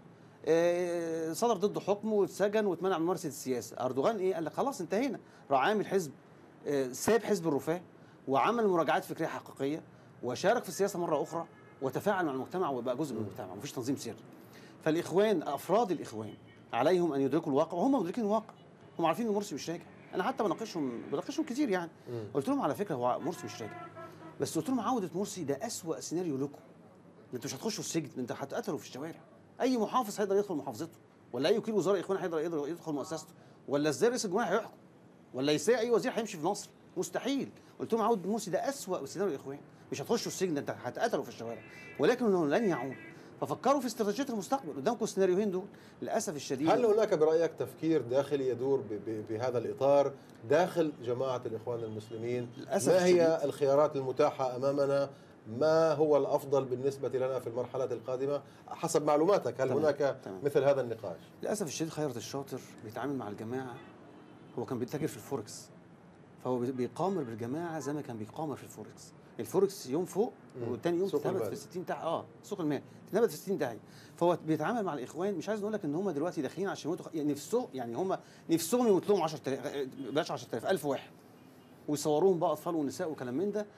آه، صدر ضده حكم واتسجن واتمنع من ممارسه السياسه اردوغان ايه قال لك خلاص انتهينا راح عامل حزب آه، ساب حزب الرفاه وعمل مراجعات فكريه حقيقيه وشارك في السياسه مره اخرى وتفاعل مع المجتمع وبقى جزء من المجتمع مفيش تنظيم سري فالاخوان افراد الاخوان عليهم ان يدركوا الواقع وهم مدركين الواقع هم عارفين ان مرسي مش راجع انا حتى بناقشهم بناقشهم كتير يعني مم. قلت لهم على فكره هو مرسي مش راجع بس قلت لهم عوده مرسي ده اسوا سيناريو لكم انتوا مش هتخشوا السجن انتوا هتقتلوا في الشوارع اي محافظ هيقدر يدخل محافظته ولا اي وكيل وزاره اخوان هيقدر يقدر يدخل مؤسسته ولا ازاي رئيس الجمهوريه هيحكم ولا ازاي اي وزير هيمشي في مصر مستحيل قلت لهم عوده مرسي ده اسوا سيناريو الاخوان مش هتخشوا السجن انت هتقتلوا في الشوارع ولكنه لن يعود ففكروا في استراتيجيه المستقبل قدامكم السيناريوهين دول للاسف الشديد هل هناك برايك تفكير داخلي يدور ب- ب- بهذا الاطار داخل جماعه الاخوان المسلمين؟ للأسف ما هي الشديد. الخيارات المتاحه امامنا؟ ما هو الافضل بالنسبه لنا في المرحله القادمه حسب معلوماتك هل تمام، هناك تمام. مثل هذا النقاش؟ للاسف الشديد خيرت الشاطر بيتعامل مع الجماعه هو كان بيتاجر في الفوركس فهو بي- بيقامر بالجماعه زي ما كان بيقامر في الفوركس الفوركس يوم فوق مم. والتاني يوم سوق تتنبت المال. في 60 تحت اه سوق المال تتنبت في 60 داهيه فهو بيتعامل مع الاخوان مش عايز نقول لك ان هم دلوقتي داخلين عشان يموتوا يعني نفسهم يعني هم نفسهم يموت لهم 10000 بلاش 10000 1000 واحد ويصوروهم بقى اطفال ونساء وكلام من ده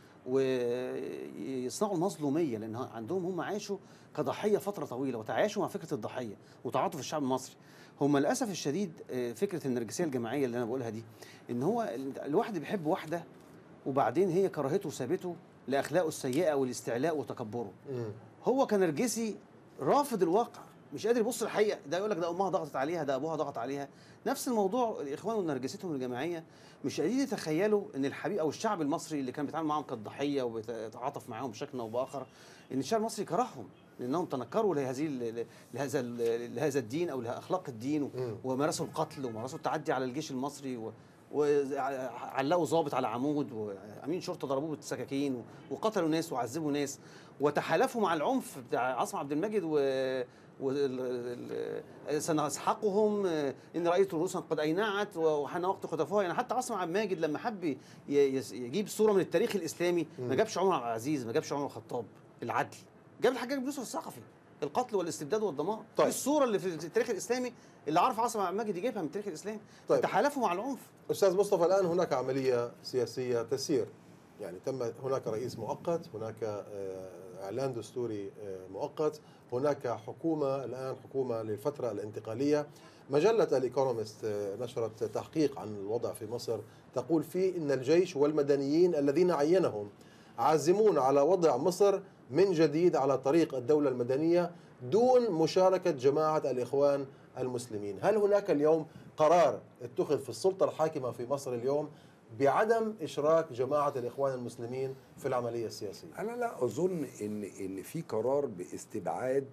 ويصنعوا المظلوميه لان عندهم هم عاشوا كضحيه فتره طويله وتعايشوا مع فكره الضحيه وتعاطف الشعب المصري هم للاسف الشديد آه، فكره النرجسيه الجماعيه اللي انا بقولها دي ان هو ال- الواحد بيحب واحده وبعدين هي كرهته وسابته لاخلاقه السيئه والاستعلاء وتكبره مم. هو كنرجسي رافض الواقع مش قادر يبص للحقيقه ده يقول لك ده امها ضغطت عليها ده ابوها ضغط عليها نفس الموضوع الاخوان ونرجستهم الجماعيه مش قادرين يتخيلوا ان الحبيب او الشعب المصري اللي كان بيتعامل معاهم كالضحيه وبيتعاطف معاهم بشكل او باخر ان الشعب المصري كرههم لانهم تنكروا لهذه ال- لهذا ال- لهذا الدين او لاخلاق الدين مم. ومارسوا القتل ومارسوا التعدي على الجيش المصري و وعلقوا ضابط على عمود وامين شرطه ضربوه بالسكاكين وقتلوا ناس وعذبوا ناس وتحالفوا مع العنف بتاع عاصم عبد المجيد و و- ال- ال- سنسحقهم ان رايت رؤوسا قد اينعت وحان وقت خطفوها يعني حتى عاصم عبد المجيد لما حب ي- يس- يجيب صوره من التاريخ الاسلامي ما مم. جابش عمر عبد العزيز ما جابش عمر الخطاب العدل جاب الحجاج بن يوسف الثقفي القتل والاستبداد والدمار طيب. طيب. دي الصوره اللي في التاريخ الاسلامي اللي عارف عاصم عبد المجيد يجيبها من التاريخ الاسلامي طيب. طيب. تحالفوا مع العنف استاذ مصطفى الان هناك عمليه سياسيه تسير يعني تم هناك رئيس مؤقت هناك آه، اعلان دستوري آه، مؤقت هناك حكومه الان حكومه للفتره الانتقاليه مجله الايكونومست آه، نشرت تحقيق عن الوضع في مصر تقول فيه ان الجيش والمدنيين الذين عينهم عازمون على وضع مصر من جديد على طريق الدوله المدنيه دون مشاركه جماعه الاخوان المسلمين، هل هناك اليوم قرار اتخذ في السلطه الحاكمه في مصر اليوم بعدم اشراك جماعه الاخوان المسلمين في العمليه السياسيه؟ انا لا اظن ان ان في قرار باستبعاد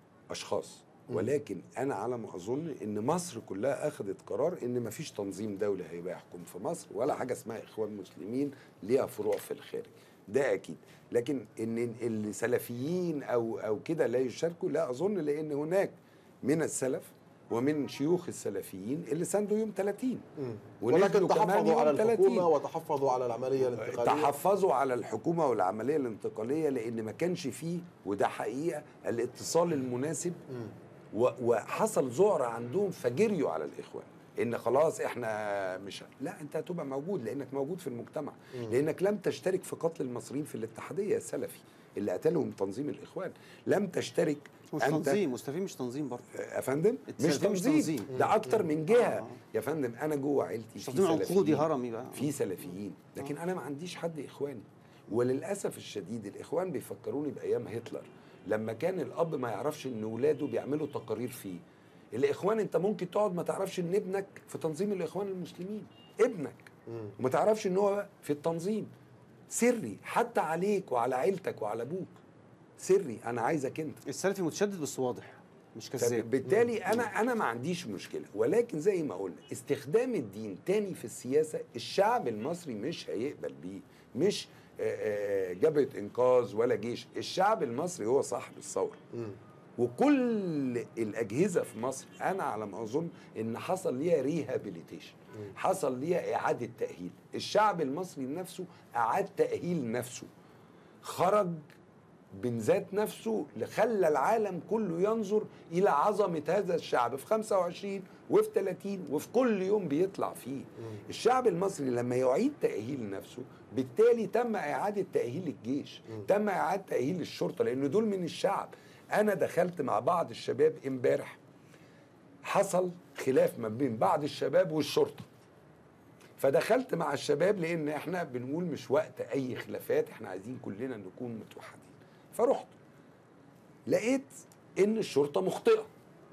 اشخاص ولكن انا على ما اظن ان مصر كلها اخذت قرار ان ما فيش تنظيم دولي هيبقى يحكم في مصر ولا حاجه اسمها اخوان مسلمين ليها فروع في الخارج ده اكيد لكن ان السلفيين او او كده لا يشاركوا لا اظن لان هناك من السلف ومن شيوخ السلفيين اللي ساندوا يوم 30 ونزلوا ولكن كمان تحفظوا يوم على 30. الحكومه وتحفظوا على العمليه الانتقاليه تحفظوا على الحكومه والعمليه الانتقاليه لان ما كانش فيه وده حقيقه الاتصال المناسب و- وحصل ذعر عندهم فجريوا على الاخوان ان خلاص احنا مش لا انت هتبقى موجود لانك موجود في المجتمع لانك لم تشترك في قتل المصريين في الاتحاديه السلفي اللي قتلهم تنظيم الاخوان لم تشترك مش أنت- تنظيم مستفيد مش تنظيم برضه يا فندم مش السلفيين مش تنظيم, تنظيم. ده اكتر من جهه آه. يا فندم انا جوه عيلتي مش في تنظيم عقودي سلفيين. هرمي بقى في سلفيين لكن انا ما عنديش حد اخواني وللاسف الشديد الاخوان بيفكروني بايام هتلر لما كان الاب ما يعرفش ان ولاده بيعملوا تقارير فيه الاخوان انت ممكن تقعد ما تعرفش ان ابنك في تنظيم الاخوان المسلمين ابنك مم. وما تعرفش ان هو في التنظيم سري حتى عليك وعلى عيلتك وعلى ابوك سري انا عايزك انت السلفي متشدد بس واضح مش كذاب فبالتالي انا انا ما عنديش مشكله ولكن زي ما قلنا استخدام الدين تاني في السياسه الشعب المصري مش هيقبل بيه مش آه، آه، جبهه انقاذ ولا جيش الشعب المصري هو صاحب الثوره مم. وكل الاجهزه في مصر انا على ما اظن ان حصل ليها ريهابيليتيشن حصل ليها اعاده تاهيل الشعب المصري نفسه اعاد تاهيل نفسه خرج من ذات نفسه خلى العالم كله ينظر الى عظمه هذا الشعب في 25 وفي 30 وفي كل يوم بيطلع فيه الشعب المصري لما يعيد تاهيل نفسه بالتالي تم اعاده تاهيل الجيش تم اعاده تاهيل الشرطه لان دول من الشعب انا دخلت مع بعض الشباب امبارح حصل خلاف ما بين بعض الشباب والشرطه فدخلت مع الشباب لان احنا بنقول مش وقت اي خلافات احنا عايزين كلنا نكون متوحدين فرحت لقيت ان الشرطه مخطئه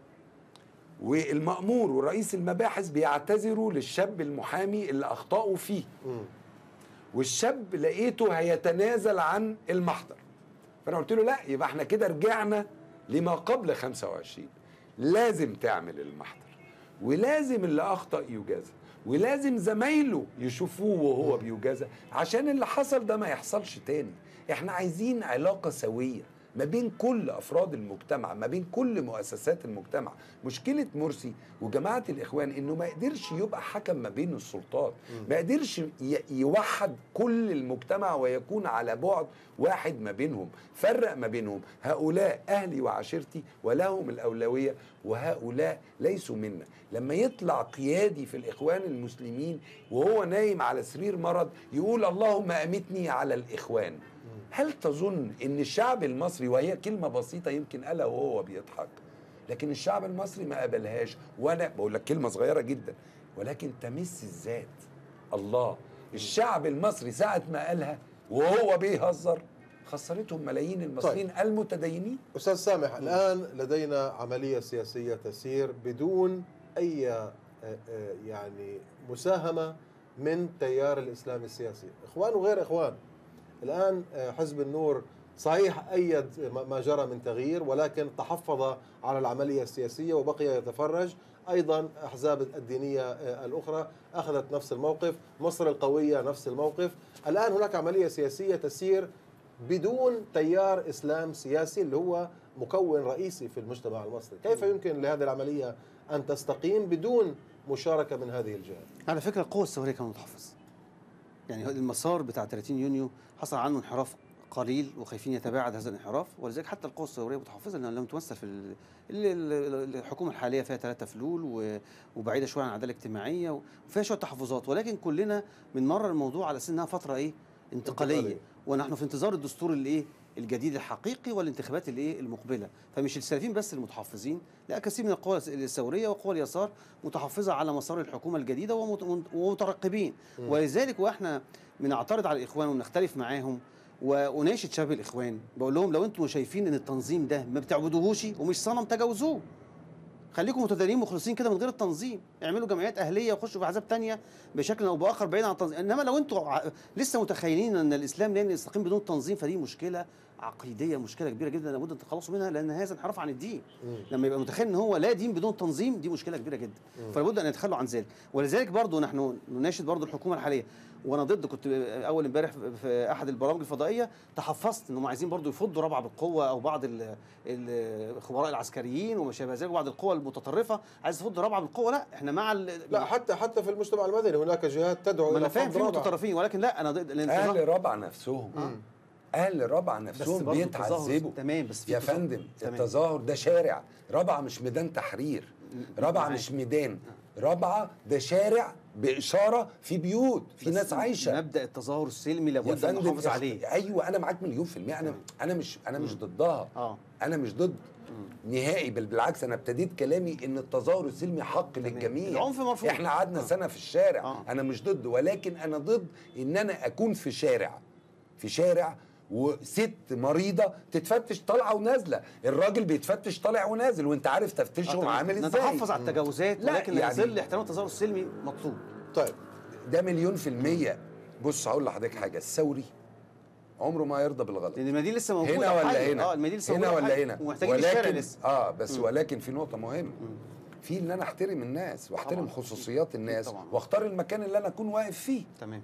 والمأمور ورئيس المباحث بيعتذروا للشاب المحامي اللي اخطأوا فيه مم. والشاب لقيته هيتنازل عن المحضر فانا قلت له لا يبقى احنا كده رجعنا لما قبل 25 لازم تعمل المحضر ولازم اللي اخطا يجازى ولازم زمايله يشوفوه وهو بيجازى عشان اللي حصل ده ما يحصلش تاني احنا عايزين علاقه سويه ما بين كل افراد المجتمع ما بين كل مؤسسات المجتمع مشكله مرسي وجماعه الاخوان انه ما قدرش يبقى حكم ما بين السلطات ما قدرش ي- يوحد كل المجتمع ويكون على بعد واحد ما بينهم فرق ما بينهم هؤلاء اهلي وعشيرتي ولهم الاولويه وهؤلاء ليسوا منا لما يطلع قيادي في الاخوان المسلمين وهو نايم على سرير مرض يقول اللهم امتني على الاخوان هل تظن ان الشعب المصري وهي كلمه بسيطه يمكن قالها وهو بيضحك لكن الشعب المصري ما قبلهاش وانا بقول لك كلمه صغيره جدا ولكن تمس الذات الله الشعب المصري ساعه ما قالها وهو بيهزر خسرتهم ملايين المصريين طيب. المتدينين استاذ سامح الان لدينا عمليه سياسيه تسير بدون اي آه، آه، يعني مساهمه من تيار الاسلام السياسي اخوان وغير اخوان الان آه، حزب النور صحيح ايد ما- ما جرى من تغيير ولكن تحفظ على العمليه السياسيه وبقي يتفرج ايضا احزاب الدينيه آه، الاخرى اخذت نفس الموقف مصر القويه نفس الموقف الان هناك عمليه سياسيه تسير بدون تيار اسلام سياسي اللي هو مكون رئيسي في المجتمع المصري، كيف يمكن لهذه العمليه ان تستقيم بدون مشاركه من هذه الجهات؟ على فكره القوه الثوريه كانت متحفظ يعني المسار بتاع 30 يونيو حصل عنه انحراف قليل وخايفين يتباعد هذا الانحراف ولذلك حتى القوى الثوريه متحفظه لانها لم تمثل في ال- ال- ال- الحكومه الحاليه فيها ثلاثه فلول و- وبعيده شويه عن العداله الاجتماعيه وفيها شويه تحفظات ولكن كلنا بنمرر الموضوع على اساس انها فتره ايه انتقاليه انتقالية. ونحن في انتظار الدستور الايه الجديد الحقيقي والانتخابات الايه المقبله فمش السلفيين بس المتحفظين لا كثير من القوى الثوريه وقوى اليسار متحفظه على مسار الحكومه الجديده ومت- ومترقبين ولذلك واحنا بنعترض على الاخوان ونختلف معاهم واناشد شباب الاخوان بقول لهم لو انتم شايفين ان التنظيم ده ما بتعبدوهوش ومش صنم تجاوزوه خليكم متدينين مخلصين كده من غير التنظيم اعملوا جمعيات اهليه وخشوا في احزاب تانية بشكل او باخر بعيد عن التنظيم انما لو انتم ع- لسه متخيلين ان الاسلام لن يستقيم بدون تنظيم فدي مشكله عقيديه مشكله كبيره جدا لابد ان تخلصوا منها لان هذا انحراف عن الدين لما يبقى متخيل ان هو لا دين بدون تنظيم دي مشكله كبيره جدا فلابد ان يتخلوا عن ذلك ولذلك برضو نحن نناشد برضو الحكومه الحاليه وانا ضد كنت اول امبارح في احد البرامج الفضائيه تحفظت انهم عايزين برضو يفضوا ربع بالقوه او بعض ال- ال- الخبراء العسكريين وما شابه ذلك وبعض القوى المتطرفه عايز تفض ربع بالقوه لا احنا مع ال- لا حتى حتى في المجتمع المدني هناك جهات تدعو ما الى انا فاهم فرض في رابع. متطرفين ولكن لا انا ضد الانتظام اهل ربع نفسهم اهل ربع بس نفسهم برضو التظاهر- بيتعذبوا تمام بس في يا التظاهر- فندم تمام. التظاهر ده شارع ربع مش ميدان تحرير ربع معاك. مش ميدان ربع ده شارع باشاره في بيوت في بس ناس عايشه مبدا التظاهر السلمي يا لابد ان فندم نحافظ اخ- عليه ايوه انا معاك مليون في الميه انا انا مش انا مش ضدها اه انا مش ضد نهائي بل بالعكس انا ابتديت كلامي ان التظاهر السلمي حق للجميع العنف مرفوض. احنا قعدنا آه. سنه في الشارع آه. انا مش ضد ولكن انا ضد ان انا اكون في شارع في شارع وست مريضه تتفتش طالعه ونازله الراجل بيتفتش طالع ونازل وانت عارف تفتيشهم عامل ازاي نتحفظ على التجاوزات لا، ولكن لا يعني- يزال احترام التظاهر السلمي مطلوب طيب ده مليون في الميه بص هقول لحضرتك حاجه الثوري عمره ما يرضى بالغلط لان المدينه لسه موجوده هنا ولا وحية. هنا اه المدينه لسه هنا موجودة ولا وحية. هنا ومحتاجين الشارع ولكن لسه اه بس ولكن في نقطه مهمه في ان انا احترم الناس واحترم طبعاً. خصوصيات الناس طبعاً. واختار المكان اللي انا اكون واقف فيه تمام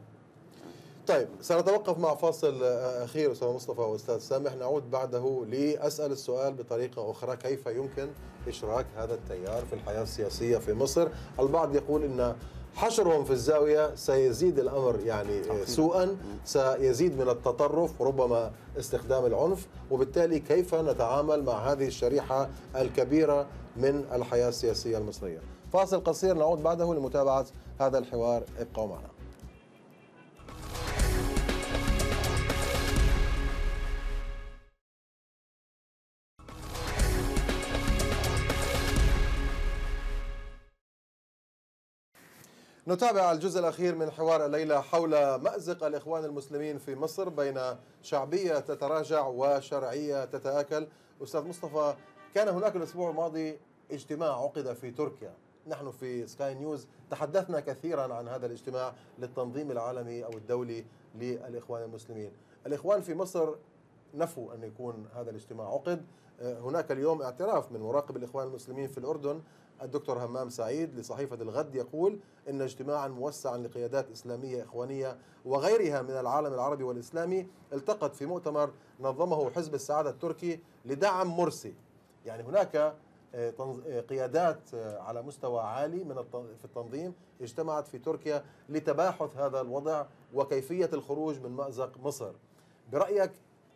طيب سنتوقف مع فاصل آه، اخير استاذ مصطفى واستاذ سامح نعود بعده لاسال السؤال بطريقه اخرى كيف يمكن اشراك هذا التيار في الحياه السياسيه في مصر؟ البعض يقول ان حشرهم في الزاويه سيزيد الامر يعني آه، سوءا سيزيد من التطرف وربما استخدام العنف وبالتالي كيف نتعامل مع هذه الشريحه الكبيره من الحياه السياسيه المصريه؟ فاصل قصير نعود بعده لمتابعه هذا الحوار ابقوا معنا. نتابع الجزء الأخير من حوار الليلة حول مأزق الإخوان المسلمين في مصر بين شعبية تتراجع وشرعية تتآكل أستاذ مصطفى كان هناك الأسبوع الماضي اجتماع عقد في تركيا نحن في سكاي نيوز تحدثنا كثيرا عن هذا الاجتماع للتنظيم العالمي أو الدولي للإخوان المسلمين الإخوان في مصر نفوا أن يكون هذا الاجتماع عقد آه، هناك اليوم اعتراف من مراقب الإخوان المسلمين في الأردن الدكتور همام سعيد لصحيفة الغد يقول إن اجتماعا موسعا لقيادات إسلامية إخوانية وغيرها من العالم العربي والإسلامي التقت في مؤتمر نظمه حزب السعادة التركي لدعم مرسي يعني هناك آه، تنظ- آه، قيادات آه، على مستوى عالي من الت- في التنظيم اجتمعت في تركيا لتباحث هذا الوضع وكيفية الخروج من مأزق مصر برأيك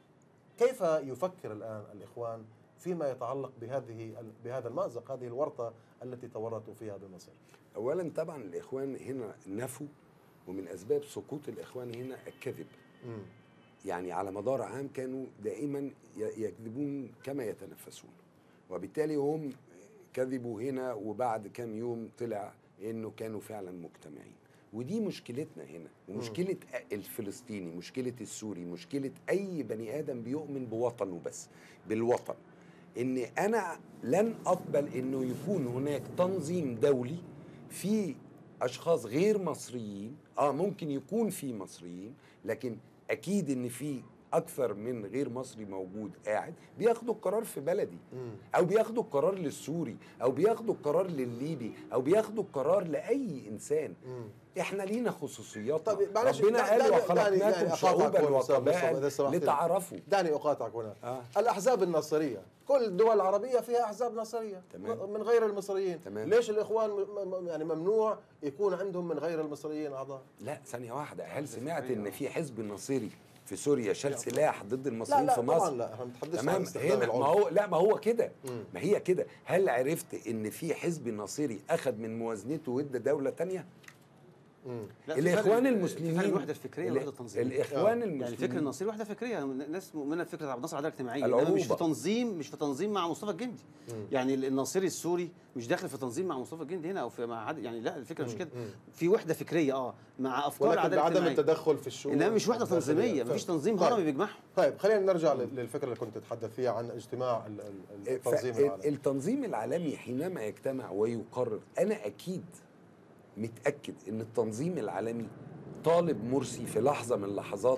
كيف يفكر الآن الإخوان فيما يتعلق بهذه بهذا المأزق هذه الورطة التي تورطوا فيها بمصر اولا طبعا الاخوان هنا نفوا ومن اسباب سقوط الاخوان هنا الكذب مم. يعني على مدار عام كانوا دائما ي- يكذبون كما يتنفسون وبالتالي هم كذبوا هنا وبعد كام يوم طلع انه كانوا فعلا مجتمعين ودي مشكلتنا هنا ومشكلة الفلسطيني مشكلة السوري مشكلة أي بني آدم بيؤمن بوطنه بس بالوطن إن أنا لن أقبل إنه يكون هناك تنظيم دولي في أشخاص غير مصريين آه ممكن يكون في مصريين لكن أكيد إن في أكثر من غير مصري موجود قاعد بياخدوا القرار في بلدي مم. او بياخدوا القرار للسوري او بياخدوا القرار للليبي او بياخدوا القرار لاي انسان مم. احنا لينا خصوصيات طب معلش، ربنا دع- قال دعني- دعني- وخلقناكم يعني شعوبا أقاطعك هنا أستاذ مصطفى، إذا وقبائل سمحت لي. لتعرفوا دعني أقاطعك هنا آه. الأحزاب النصرية كل الدول العربية فيها أحزاب نصرية تمام. من غير المصريين تمام. ليش الإخوان م- م- يعني ممنوع يكون عندهم من غير المصريين أعضاء لا ثانيه واحده هل سمعت ان في حزب نصيري في سوريا شال سلاح ضد لا المصريين لا في طبعا مصر لا احنا ما بنتحدثش عن تمام استخدام هنا ما العنف هو لا ما هو كده مم. ما هي كده هل عرفت ان في حزب ناصري اخذ من موازنته وادى دوله تانية مم. لا، في الاخوان فرق- في المسلمين فرق الوحده الفكريه ال- والوحده التنظيميه الاخوان آه. المسلمين يعني فكر النصير وحده فكريه الناس مؤمنه بفكره عبد الناصر العداله الاجتماعيه العروبة. انما مش في تنظيم مش في تنظيم مع مصطفى الجندي يعني الناصري السوري مش داخل في تنظيم مع مصطفى الجندي هنا او في مع حد يعني لا الفكره مش كده في وحده فكريه اه مع افكار ولكن العداله بعدم الاجتماعيه التدخل في الشؤون انما مش وحده الداخلية. تنظيميه فهم. مفيش تنظيم طيب. هرمي بيجمعهم طيب خلينا نرجع لل- للفكره اللي كنت تتحدث فيها عن اجتماع ال- ال- التنظيم ف- العالمي التنظيم العالمي حينما يجتمع ويقرر انا اكيد متاكد ان التنظيم العالمي طالب مرسي في لحظه من اللحظات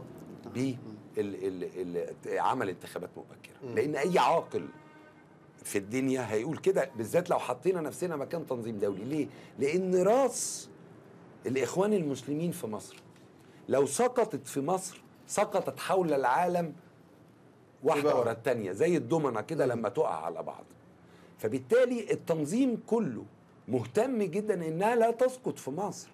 بعمل انتخابات مبكره لان اي عاقل في الدنيا هيقول كده بالذات لو حطينا نفسنا مكان تنظيم دولي ليه لان راس الاخوان المسلمين في مصر لو سقطت في مصر سقطت حول العالم واحده يبقى- ورا الثانيه زي الدومنه كده لما تقع على بعض فبالتالي التنظيم كله مهتم جدا انها لا تسقط في مصر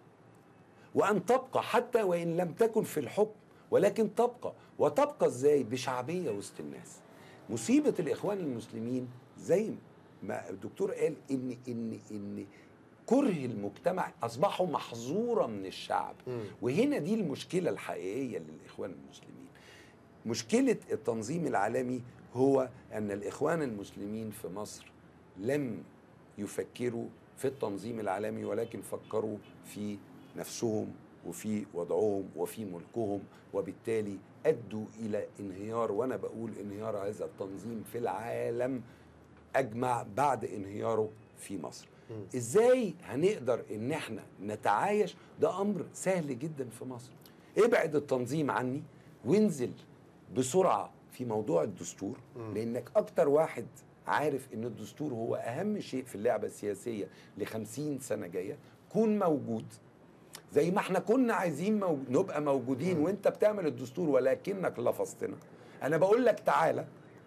وان تبقى حتى وان لم تكن في الحكم ولكن تبقى وتبقى ازاي بشعبيه وسط الناس مصيبه الاخوان المسلمين زي ما الدكتور قال ان ان ان كره المجتمع اصبحوا محظورا من الشعب مم. وهنا دي المشكله الحقيقيه للاخوان المسلمين مشكله التنظيم العالمي هو ان الاخوان المسلمين في مصر لم يفكروا في التنظيم العالمي ولكن فكروا في نفسهم وفي وضعهم وفي ملكهم وبالتالي ادوا الى انهيار وانا بقول انهيار هذا التنظيم في العالم اجمع بعد انهياره في مصر ازاي هنقدر ان احنا نتعايش ده امر سهل جدا في مصر ابعد التنظيم عني وانزل بسرعه في موضوع الدستور لانك اكتر واحد عارف ان الدستور هو اهم شيء في اللعبه السياسيه لخمسين سنه جايه كون موجود زي ما احنا كنا عايزين مو... نبقى موجودين وانت بتعمل الدستور ولكنك لفظتنا انا بقول لك تعالى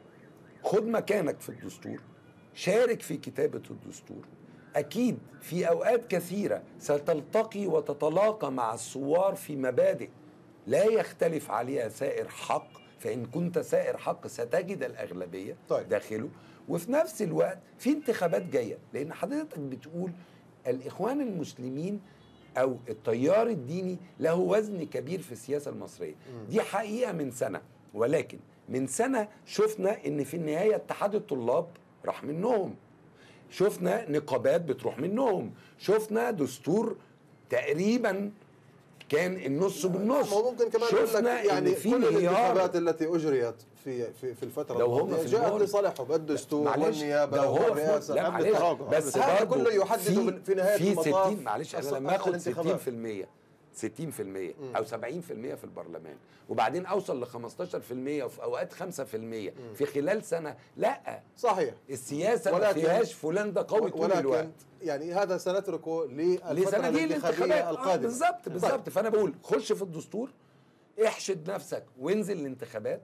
خد مكانك في الدستور شارك في كتابة الدستور أكيد في أوقات كثيرة ستلتقي وتتلاقى مع الثوار في مبادئ لا يختلف عليها سائر حق فإن كنت سائر حق ستجد الأغلبية طيب. داخله وفي نفس الوقت في انتخابات جاية لأن حضرتك بتقول الإخوان المسلمين أو التيار الديني له وزن كبير في السياسة المصرية دي حقيقة من سنة ولكن من سنة شفنا إن في النهاية اتحاد الطلاب راح منهم شفنا نقابات بتروح منهم شفنا دستور تقريبا كان النص بالنص ما هو ممكن كمان يقول لك شفنا يعني إن في كل انهيار. الانتخابات التي اجريت في في في الفتره لو هم الماضيه في جاءت الماضي. لصالحهم الدستور معلش والنيابه ده هو في والرئاسه لا قبل معلش التراجع، بس قبل- هذا برضه كله يحدد في- بال- في نهاية في المطاف 60 معلش انا الص- لما اخد الانتخابات. 60% 60% او 70% في البرلمان وبعدين اوصل ل 15% وفي اوقات 5% في خلال سنه لا صحيح السياسه ما ولكن- فيهاش فلان ده قوي طول الوقت ولكن يعني هذا سنتركه للفتره لسناديق الانتخابيه الانتخابات آه القادمه بالظبط طيب. بالظبط فانا بقول خش في الدستور احشد نفسك وانزل الانتخابات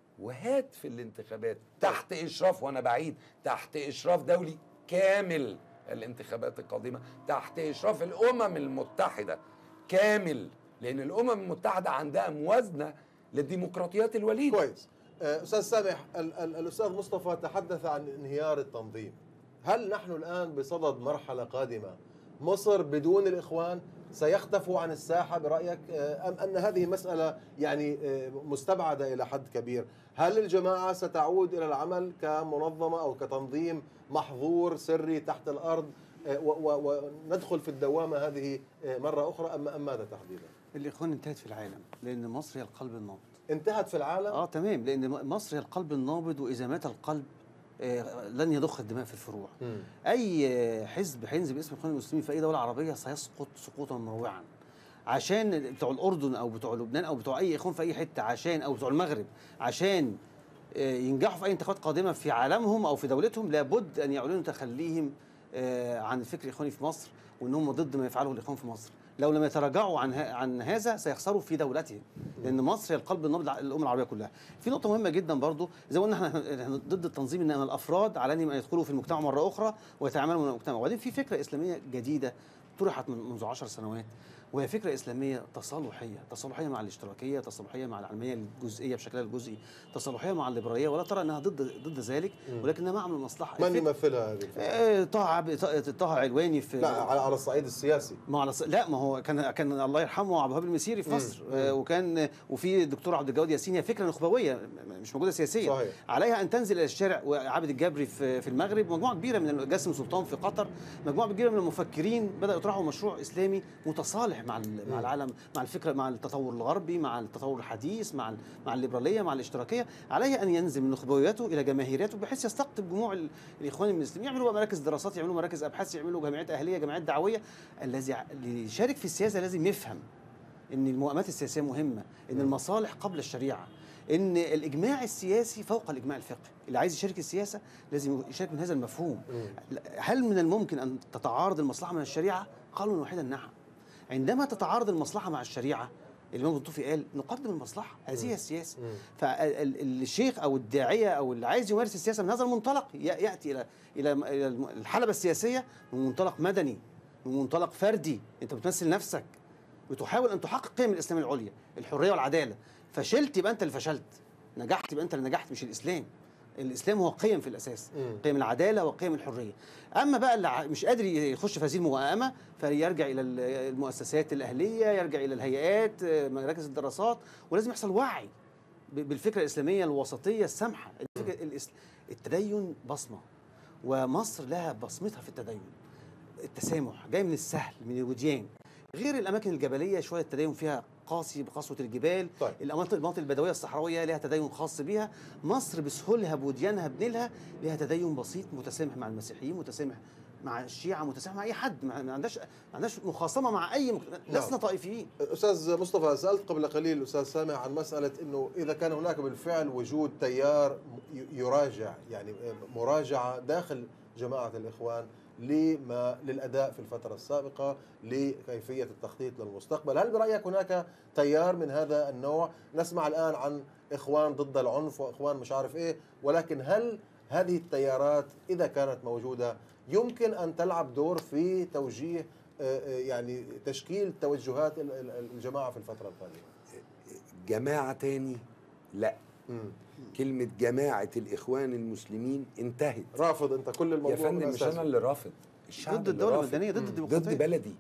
وهات في الانتخابات تحت اشراف وانا بعيد تحت اشراف دولي كامل الانتخابات القادمه تحت اشراف الامم المتحده كامل لان الامم المتحده عندها موازنه للديمقراطيات الوليده كويس آه، استاذ سامح ال- ال- الاستاذ مصطفى تحدث عن انهيار التنظيم هل نحن الان بصدد مرحله قادمه مصر بدون الاخوان سيختفوا عن الساحه برايك آه، ام ان هذه مساله يعني آه، مستبعده الى حد كبير هل الجماعه ستعود الى العمل كمنظمه او كتنظيم محظور سري تحت الارض آه، و- و- وندخل في الدوامه هذه آه، مره اخرى ام ام ماذا تحديدا الاخوان انتهت في العالم لان مصر هي القلب النابض انتهت في العالم اه تمام لان م- مصر هي القلب النابض واذا مات القلب آه، لن يضخ الدماء في الفروع مم. اي آه، حزب هينزل باسم الاخوان المسلمين في اي دوله عربيه سيسقط سقوطا مروعا عشان بتوع الاردن او بتوع لبنان او بتوع اي اخوان في اي حته عشان او بتوع المغرب عشان آه، ينجحوا في اي انتخابات قادمه في عالمهم او في دولتهم لابد ان يعلنوا تخليهم آه، عن الفكر الاخواني في مصر وان هم ضد ما يفعله الاخوان في مصر لو لم يتراجعوا عن ه- عن هذا سيخسروا في دولتهم لان مصر هي القلب النابض للامه العربيه كلها في نقطه مهمه جدا برضو زي ما قلنا احنا احنا ضد التنظيم ان الافراد عليهم ان يدخلوا في المجتمع مره اخرى ويتعاملوا مع المجتمع وبعدين في فكره اسلاميه جديده طرحت من منذ عشر سنوات وهي فكره اسلاميه تصالحيه تصالحيه مع الاشتراكيه تصالحيه مع العلمانيه الجزئيه بشكلها الجزئي تصالحيه مع الليبراليه ولا ترى انها ضد ضد ذلك ولكنها مع المصلحه من الفكرة- يمثلها هذه الفكرة؟ آه، طه عب- طه طه علواني في لا على على الصعيد السياسي ما على ص- لا ما هو كان كان الله يرحمه عبد الوهاب المسيري في مصر آه، وكان وفي الدكتور عبد الجواد ياسين هي فكره نخبويه م- مش موجوده سياسيا صحيح. عليها ان تنزل الى الشارع وعابد الجبري في في المغرب مجموعه كبيره من جاسم سلطان في قطر مجموعه كبيره من المفكرين بداوا يطرحوا مشروع اسلامي متصالح مع ال- مع العالم مع الفكره مع التطور الغربي مع التطور الحديث مع ال- مع الليبراليه مع الاشتراكيه عليه ان ينزل من نخبوياته الى جماهيريته بحيث يستقطب جموع ال- الاخوان المسلمين يعملوا بقى مراكز دراسات يعملوا مراكز ابحاث يعملوا جمعيات اهليه جمعيات دعويه الذي ع- اللي يشارك في السياسه لازم يفهم ان المؤامات السياسيه مهمه ان المصالح قبل الشريعه ان الاجماع السياسي فوق الاجماع الفقهي اللي عايز يشارك السياسه لازم يشارك من هذا المفهوم هل من الممكن ان تتعارض المصلحه من الشريعه قالوا واحدا نعم عندما تتعارض المصلحه مع الشريعه الامام الطوفي قال نقدم المصلحه هذه هي السياسه فالشيخ او الداعيه او اللي عايز يمارس السياسه من هذا المنطلق ي- ياتي الى الى إلى الحلبه السياسيه من منطلق مدني من منطلق فردي انت بتمثل نفسك بتحاول ان تحقق قيم الاسلام العليا الحريه والعداله فشلت يبقى انت اللي فشلت نجحت يبقى انت اللي نجحت مش الاسلام الاسلام هو قيم في الاساس مم. قيم العداله وقيم الحريه اما بقى اللي ع- مش قادر يخش في هذه الموائمه فيرجع الى ال- المؤسسات الاهليه يرجع الى الهيئات آه، مراكز الدراسات ولازم يحصل وعي ب- بالفكره الاسلاميه الوسطيه السامحه الفكرة الإس- التدين بصمه ومصر لها بصمتها في التدين التسامح جاي من السهل من الوديان غير الاماكن الجبليه شويه التدين فيها قاسي بقسوه الجبال طيب. المناطق المناطق البدويه الصحراويه لها تدين خاص بيها مصر بسهولها بوديانها بنيلها لها تدين بسيط متسامح مع المسيحيين متسامح مع الشيعه متسامح مع اي حد ما ما عندهاش ما عندهاش مخاصمه مع اي مك... لسنا طائفيين استاذ مصطفى سالت قبل قليل الاستاذ سامع عن مساله انه اذا كان هناك بالفعل وجود تيار ي- يراجع يعني مراجعه داخل جماعه الاخوان لما للاداء في الفتره السابقه لكيفيه التخطيط للمستقبل، هل برايك هناك تيار من هذا النوع؟ نسمع الان عن اخوان ضد العنف واخوان مش عارف ايه، ولكن هل هذه التيارات اذا كانت موجوده يمكن ان تلعب دور في توجيه آه، آه، يعني تشكيل توجهات ال- ال- الجماعه في الفتره القادمه. جماعه تاني لا مم. كلمه جماعه الاخوان المسلمين انتهت رافض انت كل الموضوع يا فندم من مش أساسه. انا اللي رافض الشعب ضد اللي الدوله رافض. المدنيه ضد الديمقراطيه ضد بلدي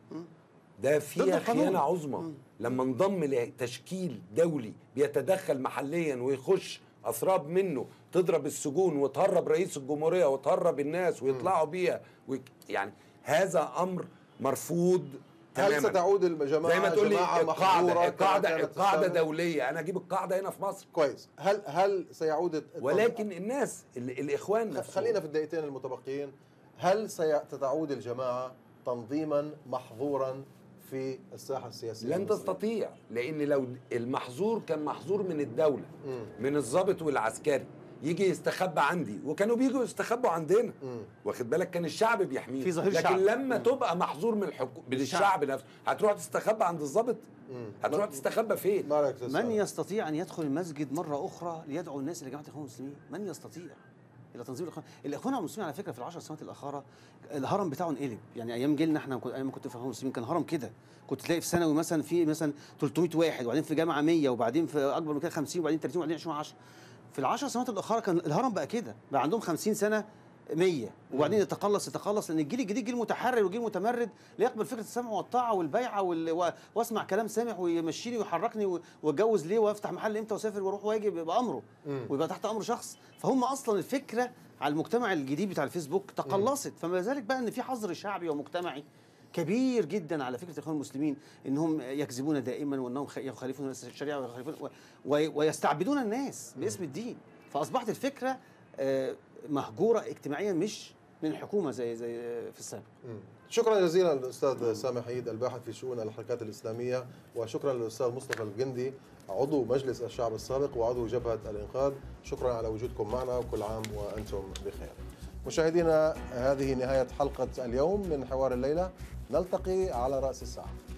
ده ضد فيها القانون. خيانه عظمى لما انضم لتشكيل دولي بيتدخل محليا ويخش اسراب منه تضرب السجون وتهرب رئيس الجمهوريه وتهرب الناس ويطلعوا بيها ويك يعني هذا امر مرفوض هل تماما ستعود الجماعه زي ما تقول لي جماعه القاعده محظورة كما القاعده كانت القاعده السابق؟ دوليه انا اجيب القاعده هنا في مصر كويس هل هل سيعود الت- ولكن الناس ال- الاخوان خ- نفسهم خلينا في الدقيقتين المتبقيين هل ستعود الجماعه تنظيما محظورا في الساحه السياسيه لن المصرية؟ تستطيع لان لو المحظور كان محظور من الدوله مم. من الضابط والعسكري يجي يستخبى عندي وكانوا بيجوا يستخبوا عندنا مم. واخد بالك كان الشعب بيحميه في ظهير لكن شعب. لما تبقى محظور من الحكو... من الشعب. الشعب نفسه هتروح تستخبى عند الضابط مم. هتروح ما- تستخبى فين ما رايك أستاذ من سامي؟ يستطيع ان يدخل المسجد مره اخرى ليدعو الناس الى جماعه الاخوان المسلمين؟ من يستطيع؟ الى تنظيم الاخوان، الاخوان المسلمين على فكره في العشر سنوات الاخيره الهرم بتاعه انقلب، يعني ايام جيلنا احنا كنت- ايام ما كنت في الاخوان المسلمين كان هرم كده، كنت تلاقي في ثانوي مثلا في مثلا 300 واحد وبعدين في جامعه 100 وبعدين في اكبر من كده 50 وبعدين 30 وبعدين 20 10 في العشر سنوات الاخيره كان الهرم بقى كده، بقى عندهم 50 سنه 100 وبعدين يتقلص يتقلص لان الجيل الجديد جيل متحرر وجيل متمرد لا يقبل فكره السمع والطاعه والبيعه وال... و... واسمع كلام سامح ويمشيني ويحركني و... واتجوز ليه وافتح محل امتى واسافر واروح واجي بامره مم. ويبقى تحت امر شخص فهم اصلا الفكره على المجتمع الجديد بتاع الفيسبوك تقلصت فما ذلك بقى ان في حظر شعبي ومجتمعي كبير جدا على فكره الاخوان المسلمين انهم يكذبون دائما وانهم خ- يخالفون الشريعه ويخالفون و... و... ويستعبدون الناس باسم الدين فاصبحت الفكره آه، مهجوره اجتماعيا مش من الحكومه زي زي في السابق مم. شكرا جزيلا للاستاذ سامح عيد الباحث في شؤون الحركات الاسلاميه وشكرا للاستاذ مصطفى الجندي عضو مجلس الشعب السابق وعضو جبهه الانقاذ شكرا على وجودكم معنا وكل عام وانتم بخير مشاهدينا هذه نهايه حلقه اليوم من حوار الليله نلتقي على راس الساعه